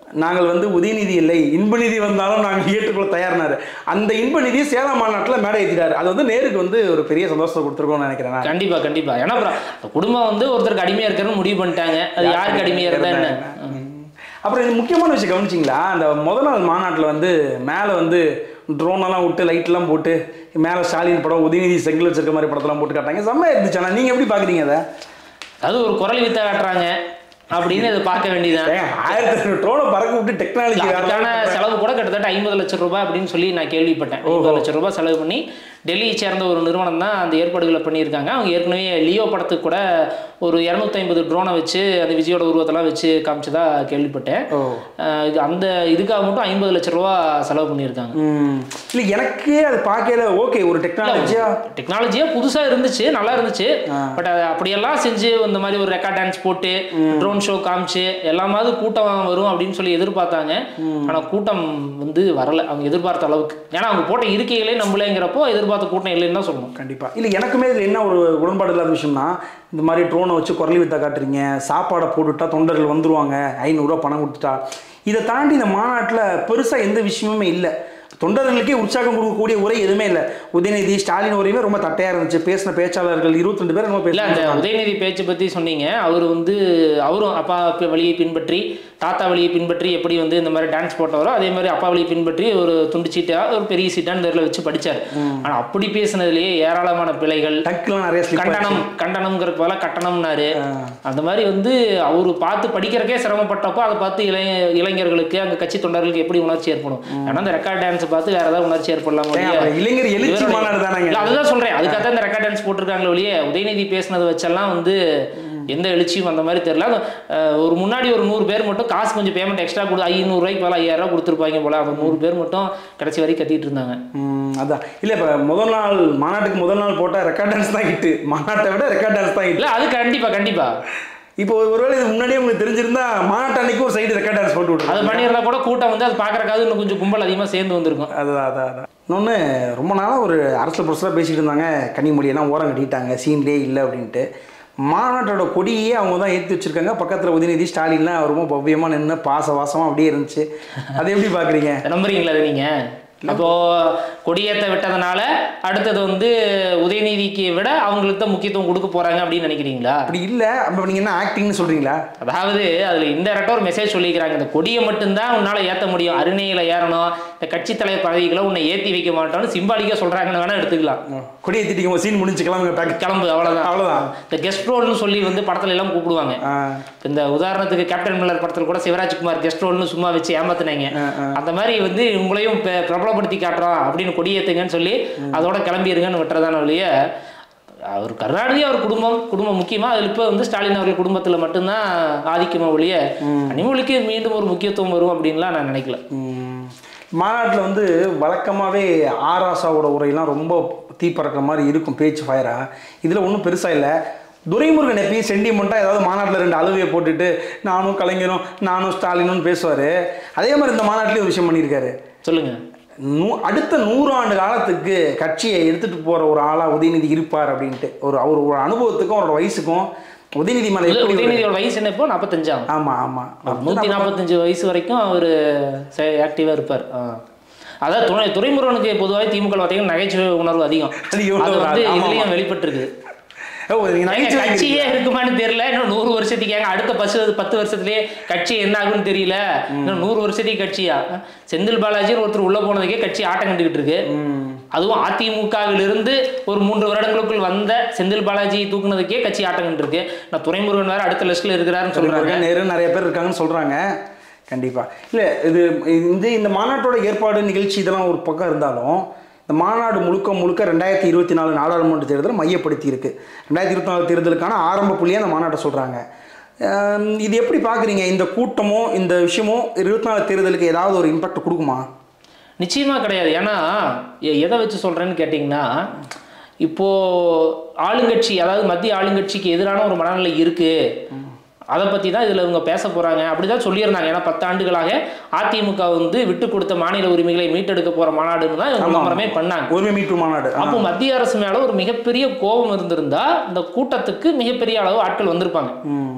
நாங்கள் வந்து உதயநிதி இல்லை இன்பநிதி வந்தாலும் நாங்கள் ஏற்றுக்கொள்ள தயார்னாரு அந்த இன்பநிதி சேலம் மாநாட்டில் மேடை ஏற்றிட்டாரு அது வந்து நேருக்கு வந்து ஒரு பெரிய சந்தோஷத்தை கொடுத்துருக்கோம்னு நினைக்கிறேன் நான். கண்டிப்பா கண்டிப்பா ஏன்னா அப்புறம் அந்த குடும்பம் வந்து ஒருத்தருக்கு அடிமையா இருக்கிறன்னு முடிவு பண்ணிட்டாங்க அது யாருக்கு அடிமையா இருந்தா என்ன ம். அப்புறம் இது முக்கியமான விஷயம் கவனிச்சிங்களா அந்த முதல் நாள் மாநாட்டில் வந்து மேலே வந்து ட்ரோனெல்லாம் விட்டு லைட்லாம் போட்டு மேலே ஸ்டாலின் படம் உதயநிதி செங்கல் வச்சிருக்க மாதிரி படத்தெல்லாம் போட்டு காட்டாங்க செம்மையா இருந்துச்சு ஆனால் நீங்கள் எப்படி பார்க்குறீங்க அதை அது ஒரு குரல் வித்த காட்டுறாங்க அப்படின்னு இதை பார்க்க வேண்டியதான் ஏங்க, ஆயிரத்தி ஐநூறு ட்ரோனை பறக்க விட்டு டெக்னாலஜி அதுக்கான செலவு கூட கிட்டத்தட்ட ஐம்பது லட்சம் ரூபாய் அப்படின்னு சொல்லி நான் கேள்விப்பட்டேன் ஐம்பது லட்சம் ரூபாய் செலவு பண்ணி டெல்லியை சேர்ந்த ஒரு நிறுவனம் தான் அந்த ஏற்பாடுகளை பண்ணியிருக்காங்க அவங்க ஏற்கனவே லியோ படத்துக்கு கூட ஒரு இரநூத்தி ஐம்பது ட்ரோனை வச்சு அந்த விஜயோட உருவத்தெல்லாம் வச்சு காமிச்சதா கேள்விப்பட்டேன் ஓ அஹ் இது அந்த இதுக்காக மட்டும் ஐம்பது லட்சம் ரூபா செலவு பண்ணியிருக்காங்க ம் இல்லை எனக்கே அது பார்க்கல ஓகே ஒரு டெக்னாலஜியா டெக்னாலஜியா புதுசா இருந்துச்சு நல்லா இருந்துச்சு பட் அது அப்படியெல்லாம் செஞ்சு இந்த மாதிரி ஒரு ரெக்கார்ட் டான்ஸ் போட்டு ட்ரோன் ஷோ காமிச்சு எல்லாமாவது கூட்டம் வரும் அப்படின்னு சொல்லி எதிர்பார்த்தாங்க ஆனா கூட்டம் வந்து வரல அவங்க எதிர்பார்த்த அளவுக்கு ஏன்னா அவங்க போட்ட இருக்கைகளே நம்பலைங்கிறப்போ எதிர்பார்த்த கூட்டம் இல்லைன்னு தான் சொல்லணும் கண்டிப்பாக இல்லை எனக்குமே இதில் என்ன ஒரு உடன்பாடு இல்லாத விஷயம்னா இந்த மாதிரி ட்ரோனை வச்சு குரலி வித்தா காட்டுறீங்க சாப்பாடை போட்டுவிட்டா தொண்டர்கள் வந்துருவாங்க ஐநூறுரூவா பணம் கொடுத்துட்டா இதை தாண்டி இந்த மாநாட்டில் பெருசாக எந்த விஷயமுமே இல்லை தொண்டர்களுக்கே உற்சாகம் கொடுக்கக்கூடிய உரை எதுவுமே இல்லை உதயநிதி ஸ்டாலின் உரையுமே ரொம்ப தட்டையாக இருந்துச்சு பேசின பேச்சாளர்கள் இருபத்தி ரெண்டு பேர் ரொம்ப இல்ல அந்த பேசல உதயநிதி பேச்சு பத்தி சொன்னீங்க அவர் வந்து அவரும் அப்பா பி- வழியை பின்பற்றி தாத்தா வழியை பின்பற்றி எப்படி வந்து இந்த மாதிரி டான்ஸ் போட்டவரோ அதே மாதிரி அப்பா வழியை பின்பற்றி ஒரு துண்டு சீட்டா ஒரு பெரிய சீட்டான்னு தெரியல வச்சு படிச்சார் ஆனா அப்படி பேசுனதுலயே ஏராளமான பிழைகள் டக்குலாம் நிறைய slip கண்டனம் கண்டனம்ங்கிறதுக்கு பதிலா கட்டணம்னாரு அந்த மாதிரி வந்து அவரு பார்த்து படிக்கிறக்கே சிரமப்பட்டப்போ அதை பார்த்து இளைஞ இளைஞர்களுக்கு அங்க கட்சி தொண்டர்களுக்கு எப்படி உணர்ச்சி ஏற்படும் ஆனா அந்த ரெக்கார்ட் டான்ஸ் பார்த்து வேற ஏதாவது உணர்ச்சி ஏற்படலாம் ஏங்க, ஒழிய- அப்புறம் இளைஞர் எழுச்சி இவருடைய- மாநாடு தானேங்க இல்ல, அதுதான் சொல்றேன் அதுக்காக தான் இந்த ரெக்கார்ட் டான்ஸ் போட்டிருக்காங்களே ஒழிய உதயநிதி பேசினது வச்செல்லாம் வந்து எந்த எழுச்சியும் அந்த மாதிரி தெரியல அது, அஹ், ஒரு முன்னாடி ஒரு நூறு பேர் மட்டும் காசு கொஞ்சம் பேமெண்ட் எக்ஸ்ட்ரா கொடு ஐநூறு ரூபாய்க்கு மேலே ஐயாயிரம் ரூபாய் கொடுத்துருப்பாங்க போல அந்த நூறு பேர் மட்டும் கடைசி வரைக்கும் கத்திட்டு இருந்தாங்க ம், அதான் இல்லை இப்போ முதல் நாள் மாநாட்டுக்கு முதல் நாள் போட்ட ரெக்கார்ட் டான்ஸ் தான் ஹிட்டு மாநாட்டை விட ரெக்கார்ட் டான்ஸ் தான் ஹிட் இல்ல அது கண்டிப்பா கண்டிப்பா இப்போ ஒருவேளை இது முன்னாடியே உங்களுக்கு தெரிஞ்சிருந்தா மாநாட்டு அன்னைக்கு ஒரு சைடு ரெக்கார்ட் டான்ஸ் போட்டு விட்ருங்க அது பண்ணியிருந்தா கூட கூட்டம் வந்து அது பார்க்கறக்காவது இன்னும் கொஞ்சம் கும்பல் அதிகமா சேர்ந்து வந்திருக்கும் அதுதான் அதான் அதான் இன்னொன்று ரொம்ப நாளாக ஒரு அரசியல் புரட்சியாக பேசிக்கிட்டு இருந்தாங்க கன்னிமொழியெல்லாம் ஓரம் கட்டிட்டாங்க சீன்லேயே இல்லை அப்படின்ட்டு மாநாட்டோட கொடியே அவங்க தான் ஏற்றி வச்சிருக்காங்க பக்கத்தில் உதயநிதி ஸ்டாலின்லாம் ரொம்ப பவ்யமாக நின்று பாச வாசமாக அப்படியே இருந்துச்சு அதை எப்படி பார்க்குறீங்க நம்புறீங்களா அதை நீங்க அப்போ கொடியேற்ற விட்டதுனால அடுத்தது வந்து உதயநிதிக்கு விட அவங்களுக்கு தான் முக்கியத்துவம் கொடுக்க போறாங்க அப்படின்னு நினைக்கிறீங்களா அப்படி இல்லை அப்போ நீங்கள் என்ன ஆக்டிங்னு சொல்கிறீங்களா அதாவது அதுல இன்டெரக்டா ஒரு மெசேஜ் சொல்லிக்கிறாங்க இந்த கொடியை மட்டும்தான் உன்னால ஏத்த முடியும் அருணையில ஏறணும் இந்த கட்சி தலைவர் பதவிகளை உன்னை ஏத்தி வைக்க மாட்டோம்னு சிம்பாலிக்கா சொல்றாங்கன்னு வேணா எடுத்துக்கலாம் கொடி ஏற்றிட்டீங்க ஒரு சீன் முடிஞ்சு கிளம்புங்க பேக் கிளம்பு அவ்வளவுதான் அவ்வளோதான் இந்த கெஸ்ட் ரோல்னு சொல்லி வந்து படத்துல எல்லாம் கூப்பிடுவாங்க இந்த உதாரணத்துக்கு கேப்டன் மில்லர் படத்துல கூட சிவராஜ்குமார் கெஸ்ட் ரோல்னு சும்மா வச்சு ஏமாத்துனாங்க அந்த மாதிரி வந்து உங்களையும் பெ- பிரபலப்படுத்தி காட்டுறோம் அப்படின்னு கொடியேத்துங்கன்னு சொல்லி அதோட கிளம்பிடுங்கன்னு விட்டுறதான வழிய அவர் கருணாநிதி அவர் குடும்பம் குடும்பம் முக்கியமா அதில் இப்போ வந்து ஸ்டாலின் அவர்கள் குடும்பத்துல மட்டும்தான் ஆதிக்கமா ஒழிய கனிமொழிக்கு மீண்டும் ஒரு முக்கியத்துவம் வரும் அப்படின்லாம் நான் நினைக்கல மாநாட்டில் வந்து வழக்கமாகவே ஆராசாவோட உரையெல்லாம் ரொம்ப தீப்பறக்கிற மாதிரி இருக்கும் பேச்சு ஃபயராக இதில் ஒன்றும் பெருசாக இல்லை துரைமுருகன் எப்பயும் சென்டிமெண்ட்டாக ஏதாவது மாநாட்டில் ரெண்டு அழுவையை போட்டுட்டு நானும் கலைஞரும் நானும் ஸ்டாலினும் பேசுவார் அதே மாதிரி இந்த மாநாட்டிலையும் ஒரு விஷயம் பண்ணியிருக்காரு சொல்லுங்க நூ அடுத்த நூறாண்டு காலத்துக்கு கட்சியை எடுத்துகிட்டு போகிற ஒரு ஆளாக உதயநிதி இருப்பார் அப்படின்ட்டு ஒரு அவர் ஒரு அனுபவத்துக்கும் அவரோட வயசுக்கும் உதயநிதி மேலே எப்படி ஒரு- உதயநிதியோட வயசு என்ன இப்போ நாற்பத்தஞ்சாம் ஆமாம் ஆமாம் நூற்றி நாற்பத்தஞ்சு வயசு வரைக்கும் அவர் ஆக்டிவாக இருப்பார் ஆ. அதான் துணை துறைமுருகனுக்கு பொதுவாக திமுக பார்த்தீங்கன்னா நகைச்சுவை உணர்வு அதிகம் அதிகம் அது வந்து ஆமா, ஆமா. இதுலயும் வெளிப்பட்டிருக்கு ஓ நீங்கள் ஏங்க, நகைச்சுவை கட்சியே இருக்குமான்னு தெரியல இன்னும் நூறு வருஷத்துக்கு ஏங்க அடுத்த பத்து பத்து வருஷத்துலயே கட்சி என்ன ஆகும்னு தெரியல இன்னும் நூறு வருஷத்துக்கு கட்சியா செந்தில் பாலாஜின்னு ஒருத்தர் உள்ள போனதுக்கே கட்சி ஆட்டம் கண்டுகிட்டு இருக்கு அதுவும் அதிமுகவிலிருந்து ஒரு மூன்று வருடங்களுக்குள் வந்த செந்தில் பாலாஜி தூக்குனதுக்கே கட்சி ஆட்டம் கண்டு இருக்கு நான் துறைமுருகன் வேற அடுத்த லிஸ்ட்ல இருக்கிறாருன்னு சொல்றாங்க சொல்றாங்க நேரு நிறைய பேர் இருக்காங்கன்னு சொல்றாங்க கண்டிப்பா இல்ல இது இந்த இந்த மாநாட்டோட ஏற்பாடு நிகழ்ச்சி இதெல்லாம் ஒரு பக்கம் இருந்தாலும் இந்த மாநாடு முழுக்க முழுக்க ரெண்டாயிரத்தி இருபத்தி நாலு நாடாளுமன்ற தேர்தலை மையப்படுத்தி இருக்கு ரெண்டாயிரத்தி இருபத்தி நாலு தேர்தலுக்கான ஆரம்ப புள்ளியாக அந்த மாநாட்டை சொல்றாங்க ஆம், இது எப்படி பார்க்குறீங்க இந்த கூட்டமோ இந்த விஷயமோ இருபத்தி நாலு தேர்தலுக்கு ஏதாவது ஒரு இம்பாக்ட் கொடுக்குமா நிச்சயமா கிடையாது ஏன்னா எ- எதை வச்சு சொல்றேன்னு கேட்டிங்கன்னா இப்போ ஆளுங்கட்சி அதாவது மத்திய ஆளுங்கட்சிக்கு எதிரான ஒரு மனநிலை இருக்கு அதை பற்றி தான் இதில் இவங்க பேச போகிறாங்க அப்படி தான் சொல்லியிருந்தாங்க ஏன்னா பத்து ஆண்டுகளாக அதிமுக வந்து விட்டு கொடுத்த மாநில உரிமைகளை மீட்டெடுக்க போகிற மாநாடுன்னு தான் இவங்க விளம்பரமே பண்ணாங்க உரிமை மீட்பு மாநாடு ஆ. அப்போ மத்திய அரசு மேலே ஒரு மிகப்பெரிய கோபம் இருந்திருந்தா இந்த கூட்டத்துக்கு மிகப்பெரிய அளவு ஆட்கள் வந்திருப்பாங்க ம்.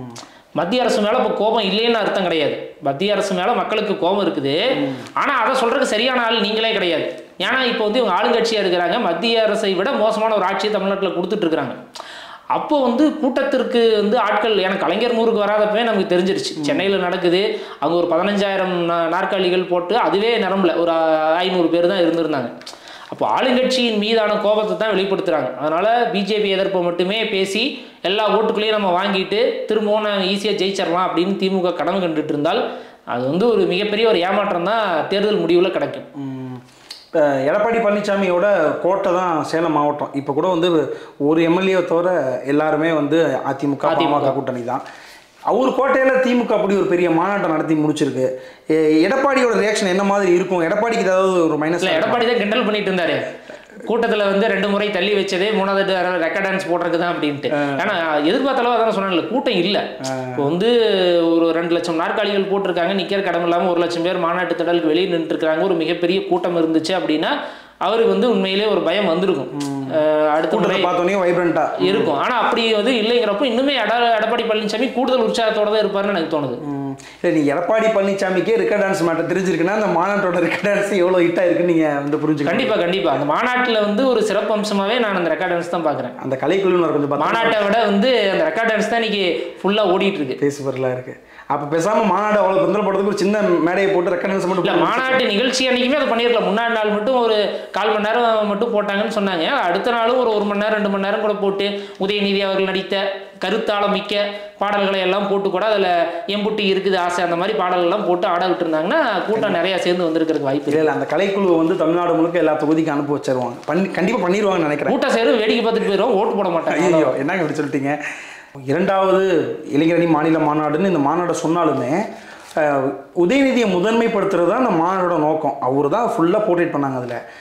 மத்திய அரசு மேல இப்போ கோபம் இல்லைன்னு அர்த்தம் கிடையாது மத்திய அரசு மேல மக்களுக்கு கோபம் இருக்குது ஆனா அதை சொல்றதுக்கு சரியான ஆள் நீங்களே கிடையாது ஏன்னா இப்போ வந்து இவங்க ஆளுங்கட்சியா இருக்கிறாங்க மத்திய அரசை விட மோசமான ஒரு ஆட்சியை தமிழ்நாட்டில் கொடுத்துட்டு இருக்கிறாங்க அப்போ வந்து கூட்டத்திற்கு வந்து ஆட்கள் எனக்கு கலைஞர் நூறுக்கு வராதப்பவே நமக்கு தெரிஞ்சிருச்சு சென்னையில் நடக்குது அங்கே ஒரு பதினஞ்சாயிரம் நா- நாற்காலிகள் போட்டு அதுவே நிரம்பல ஒரு ஐநூறு பேர் தான் இருந்திருந்தாங்க அப்போ ஆளுங்கட்சியின் மீதான கோபத்தை தான் வெளிப்படுத்துறாங்க அதனால பிஜேபி எதிர்ப்பை மட்டுமே பேசி எல்லா ஓட்டுகளையும் நம்ம வாங்கிட்டு திரும்பவும் நான் ஈஸியாக ஜெயிச்சிடலாம் அப்படின்னு திமுக கடமை கண்டுட்டு இருந்தால் அது வந்து ஒரு மிகப்பெரிய ஒரு ஏமாற்றம் தான் தேர்தல் முடிவில் கிடைக்கும் ம். இப்ப எடப்பாடி பழனிசாமியோட கோட்டை தான் சேலம் மாவட்டம் இப்போ கூட வந்து ஒரு எம்எல்ஏ தவிர எல்லாருமே வந்து அதிமுக பாமக கூட்டணி தான் அவர் கோட்டையில் திமுக அப்படி ஒரு பெரிய மாநாட்டம் நடத்தி முடிச்சிருக்கு எ- எடப்பாடியோட ரியாக்ஷன் என்ன மாதிரி இருக்கும் எடப்பாடிக்கு ஏதாவது ஒரு மைனஸ் இல்ல எடப்பாடி தான் கிண்டல் பண்ணிட்டு இருந்தாரு கூட்டத்துல வந்து ரெண்டு முறை தள்ளி வச்சதே மூணாவது ரெக்கார்ட் டான்ஸ் போடுறதுக்கு தான் அப்படின்ட்டு ஏன்னா எதிர்பார்த்த அளவு அதான் சொன்னாங்கல்ல கூட்டம் இல்ல இப்போ வந்து ஒரு ரெண்டு லட்சம் நாற்காலிகள் போட்டிருக்காங்க நிக்கிற கடமை இல்லாம ஒரு லட்சம் பேர் மாநாட்டு திடலுக்கு வெளியே நின்று இருக்காங்க ஒரு மிகப்பெரிய கூட்டம் இருந்துச்சு அப்படின்னா அவருக்கு வந்து உண்மையிலே ஒரு பயம் வந்திருக்கும் அஹ் அடுத்த முறை கூட்டத்தை பார்த்தோன்னே வைப்ரண்டா இருக்கும் ஆனா அப்படி வந்து இல்லைங்கிறப்போ இன்னுமே எட எடப்பாடி பழனிசாமி கூடுதல் உற்சாகத்தோட தான் இருப்பாருன்னு எனக்கு தோணுது இல்லை நீ எடப்பாடி பழனிசாமிக்கே ரிக்கர் டான்ஸ் மேட்டர் தெரிஞ்சிருக்குன்னா அந்த மாநாட்டோட ரிக்கர் டான்ஸ் எவ்வளோ ஹிட்டாக இருக்குன்னு நீங்கள் வந்து புரிஞ்சுக்கணும் கண்டிப்பா கண்டிப்பா அந்த மாநாட்டுல வந்து ஒரு சிறப்பு அம்சமாவே நான் அந்த ரெக்கார்ட் டான்ஸ் தான் பாக்குறேன் அந்த கலைக்குழுவினர் கொஞ்சம் பார்த்தா மாநாட்டை விட வந்து அந்த ரெக்கார்ட் டான்ஸ் தான் இன்னைக்கு ஃபுல்லா ஓடிட்டு இருக்கு பேசுபொருளாக இருக்கு அப்போ பேசாமல் மாநாடு அவ்வளோ பந்தல் போடுறதுக்கு ஒரு சின்ன மேடையை போட்டு ரெக்கர் டான்ஸ் மட்டும் இல்ல போட்டு மாநாட்டு நிகழ்ச்சி அன்னைக்குமே அதை பண்ணிருக்கலாம் முன்னாடி நாள் மட்டும் ஒரு கால் மணி நேரம் மட்டும் போட்டாங்கன்னு சொன்னாங்க அடுத்த நாளும் ஒரு ஒரு மணி நேரம் ரெண்டு மணி நேரம் கூட போட்டு உதயநிதி அவர்கள் நடித்த கருத்தாளம் மிக்க பாடல்களை எல்லாம் போட்டு கூட அதுல எம்புட்டி இருக்குது ஆசை அந்த மாதிரி பாடல்கள் எல்லாம் போட்டு ஆட விட்டுருந்தாங்கன்னா கூட்டம் நிறைய சேர்ந்து வந்திருக்கிறதுக்கு வாய்ப்பு இருக்கு இல்லை இல்லை அந்த கலைக்குழுவை வந்து தமிழ்நாடு முழுக்க எல்லா தொகுதிக்கும் அனுப்பி வச்சிருவாங்க பண்ணி கண்டிப்பாக பண்ணிடுவாங்கன்னு நினைக்கிறேன் கூட்டம் சேரும் வேடிக்கை பார்த்துட்டு போயிடும் ஓட்டு போட மாட்டாங்க ஐயோ என்னங்க இப்படி சொல்லிட்டீங்க இரண்டாவது இளைஞரணி மாநில மாநாடுன்னு இந்த மாநாடை சொன்னாலுமே அஹ், உதயநிதியை முதன்மைப்படுத்துறது தான் அந்த மாநாடோட நோக்கம் அவர் தான் ஃபுல்லாக போர்ட்ரேட் பண்ணாங்க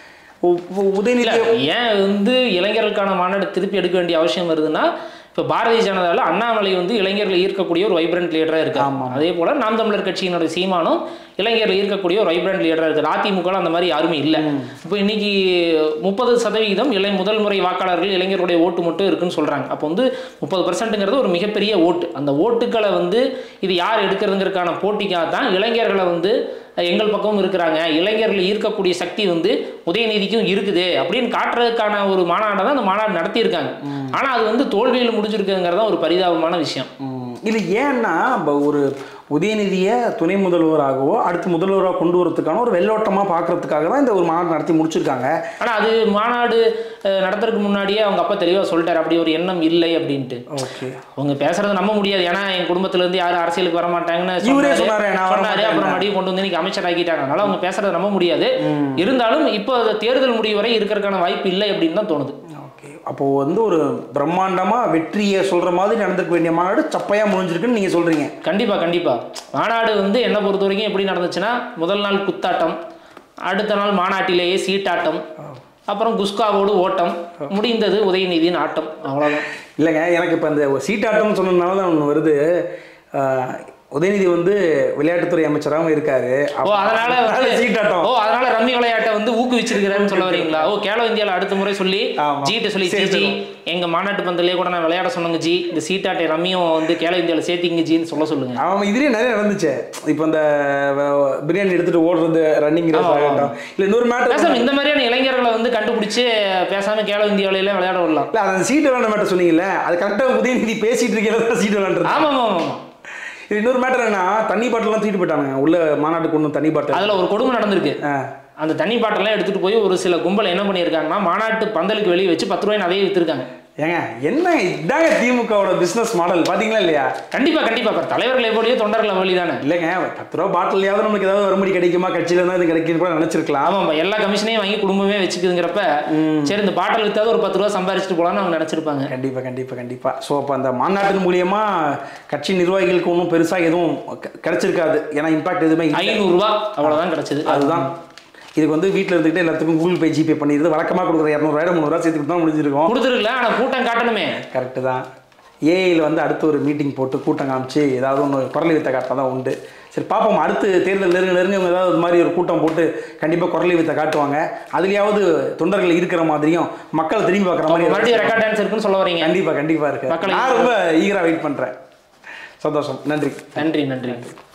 அதில் உதயநிதி இல்ல ஏன் வந்து இளைஞர்களுக்கான மாநாடு திருப்பி எடுக்க வேண்டிய அவசியம் வருதுன்னா இப்போ பாரதிய ஜனதாவில் அண்ணாமலை வந்து இளைஞர்களை ஈர்க்கக்கூடிய ஒரு வைப்ரண்ட் லீடராக இருக்கு அதே போல நாம் தமிழர் கட்சியினுடைய சீமானும் இளைஞர்களை ஈர்க்கக்கூடிய ஒரு வைப்ரண்ட் லீடராக இருக்கு அதிமுக அந்த மாதிரி யாருமே இல்லை இப்போ இன்னைக்கு முப்பது சதவிகிதம் இளை முதல் முறை வாக்காளர்கள் இளைஞர்களுடைய ஓட்டு மட்டும் இருக்குன்னு சொல்றாங்க அப்போ வந்து முப்பது பர்சன்ட்டுங்கிறது ஒரு மிகப்பெரிய ஓட்டு அந்த ஓட்டுக்களை வந்து இது யார் எடுக்கிறதுங்கிறதுக்கான போட்டிக்காக தான் இளைஞர்களை வந்து எங்கள் பக்கமும் இருக்கிறாங்க இளைஞர்களை ஈர்க்கக்கூடிய சக்தி வந்து உதயநிதிக்கும் இருக்குது அப்படின்னு காட்டுறதுக்கான ஒரு மாநாட்டை தான் அந்த மாநாடு நடத்தியிருக்காங்க ஆனா அது வந்து தோல்வியில் முடிஞ்சிருக்குங்கிறது தான் ஒரு பரிதாபமான விஷயம் ம், இல்லை ஏன்னா இப்போ ஒரு உதயநிதியை துணை முதல்வராகவோ அடுத்து முதல்வராக கொண்டு வரதுக்கான ஒரு வெள்ளோட்டமாக பார்க்கறதுக்காக தான் இந்த ஒரு மாநாடு நடத்தி முடிச்சிருக்காங்க ஆனா அது மாநாடு அஹ், நடத்துறதுக்கு முன்னாடியே அவங்க அப்பா தெளிவா சொல்லிட்டாரு அப்படி ஒரு எண்ணம் இல்லை அப்படின்ட்டு ஓகே அவங்க பேசுறதை நம்ப முடியாது ஏன்னா என் குடும்பத்துல இருந்து யாரும் அரசியலுக்கு வர மாட்டாங்கன்னு இவரே சொன்னாரு. சொன்னாரு, நான் வர சொன்னாரு மாட்டேன்னு. அப்புறம் மறுபடியும் கொண்டு வந்து இன்னைக்கு அமைச்சர் ஆக்கிட்டாங்க அதனால அவங்க பேசுறதை நம்ப முடியாது இருந்தாலும் இப்போ அது தேர்தல் முடிவு வரை இருக்கிறதுக்கான வாய்ப்பு இல்லை அப்படின்னு தான் தோணுது ஓகே அப்போது வந்து ஒரு பிரம்மாண்டமாக வெற்றியை சொல்கிற மாதிரி நடந்திருக்க வேண்டிய மாநாடு சப்பையாக முடிஞ்சிருக்குன்னு நீங்கள் சொல்கிறீங்க கண்டிப்பா கண்டிப்பா மாநாடு வந்து என்னை பொறுத்த வரைக்கும் எப்படி நடந்துச்சுன்னா முதல் நாள் குத்தாட்டம் அடுத்த நாள் மாநாட்டிலேயே சீட்டாட்டம் அப்புறம் குஸ்காவோடு ஓட்டம் முடிந்தது உதயநிதியின் ஆட்டம் அவ்வளவுதான் இல்லைங்க எனக்கு இப்போ இந்த சீட்டாட்டம்னு சொன்னதுனால தான் ஒன்று வருது ஆஹ், உதயநிதி வந்து விளையாட்டுத்துறை அமைச்சராகவும் இருக்காரு ஓ அதனால வந்து- சீட்டாட்டம் ஓ அதனால ரம்மி விளையாட்டை வந்து ஊக்குவிச்சிருக்கிறேன்னு சொல்ல வரீங்களா ஓ கேலோ இந்தியால அடுத்த முறை சொல்லி ஆமா. ஜிட்ட சொல்லி ஜி ஜி சேர்த்துடும். எங்க மாநாட்டு பந்தலே கூட நான் விளையாட சொன்னங்க ஜி இந்த சீட்டாட்டை ரம்மியும் வந்து கேலோ இந்தியால சேர்த்திங்க ஜின்னு சொல்ல சொல்லுங்க அவன் இதுலேயே நிறைய நடந்துச்சு இப்போ இந்த வ- பிரியாணி எடுத்துட்டு ஓடுறது ரன்னிங் ரேஸ் ஆமா, ஆகட்டும் இல்லை இன்னொரு மேட்டர் பேசாம இந்த மாதிரியான இளைஞர்களை வந்து கண்டுபிடிச்சு பேசாம கேலோ இந்தியாவில எல்லாம் விளையாட விடலாம் இல்லை அந்த சீட்டு விளாண்ட மேட்டர் சொன்னீங்கல்ல அது கரெக்டாக உதயநிதி பேசிட்டு இருக்கிறத சீட்டு விளாண்டுறது ஆமா ஆமா ஆமா இது இன்னொரு மேட்டர் என்ன தண்ணி பாட்டிலாம் தூக்கிட்டு போயிட்டாங்க உள்ள மாநாட்டுக்கு ஒன்றும் தண்ணி பாட்டில் அதுல ஒரு கொடுமை நடந்திருக்கு ஆ அந்த தண்ணி பாட்டெல்லாம் எடுத்துட்டு போய் ஒரு சில கும்பல் என்ன பண்ணியிருக்காங்கன்னா மாநாட்டு பந்தலுக்கு வெளியே வச்சு பத்து ரூபாய் அதையே வித்துருக்காங்க ஏங்க என்ன இதாங்க திமுகவோட பிஸ்னஸ் மாடல் பார்த்தீங்களா இல்லையா கண்டிப்பா கண்டிப்பா அப்புறம் தலைவர்கள் எப்படியோ தொண்டர்கள் வழி தானே இல்லைங்க பத்து ரூபா பாட்டிலையாவது நமக்கு ஏதாவது வரும்படி கிடைக்குமா கட்சியில இருந்தால் இது கிடைக்குன்னு கூட நினச்சிருக்கலாம் ஆமாம் எல்லா கமிஷனையும் வாங்கி குடும்பமே வச்சுக்குதுங்கிறப்ப சரி இந்த பாட்டில் வித்தாவது ஒரு பத்து ரூபா சம்பாரிச்சிட்டு போலாம்னு அவங்க நினைச்சிருப்பாங்க கண்டிப்பாக கண்டிப்பாக கண்டிப்பாக ஸோ அப்போ அந்த மாநாட்டின் மூலியமா கட்சி நிர்வாகிகளுக்கு ஒன்றும் பெருசாக எதுவும் க- கிடைச்சிருக்காது ஏன்னா இம்பாக்ட் எதுவுமே இல்லை. ஐநூறு ரூபா அவ்வளவுதான் கிடைச்சது அதுதான் இதுக்கு வந்து வீட்டில் இருந்துக்கிட்டு எல்லாத்துக்கும் கூகுள் பே ஜிபே பண்ணிடுது வழக்கமாக கொடுக்குற இரநூறுவாயிரம் முந்நூறுவா சேர்த்து தான் முடிஞ்சிருக்கும் கொடுத்துருக்கல ஆனா கூட்டம் காட்டணுமே கரெக்டு தான் ஏஐயில் வந்து அடுத்து ஒரு மீட்டிங் போட்டு கூட்டம் காமிச்சு ஏதாவது ஒன்று குரல் வித்த காட்டால் தான் உண்டு சரி பார்ப்போம் அடுத்து தேர்தல் நெருங்க நெருங்க இவங்க ஏதாவது இது மாதிரி ஒரு கூட்டம் போட்டு கண்டிப்பாக குரல் வித்த காட்டுவாங்க அதுலயாவது தொண்டர்கள் இருக்கிற மாதிரியும் மக்கள் திரும்பி பார்க்குற மாதிரி மறுபடியும் ரெக்கார்ட் டான்ஸ் இருக்குன்னு சொல்ல வரீங்க கண்டிப்பாக கண்டிப்பாக இருக்கு மக்களை நான் ரொம்ப ஈகராக வெயிட் பண்ணுறேன் சந்தோஷம் நன்றி நன்றி நன்றி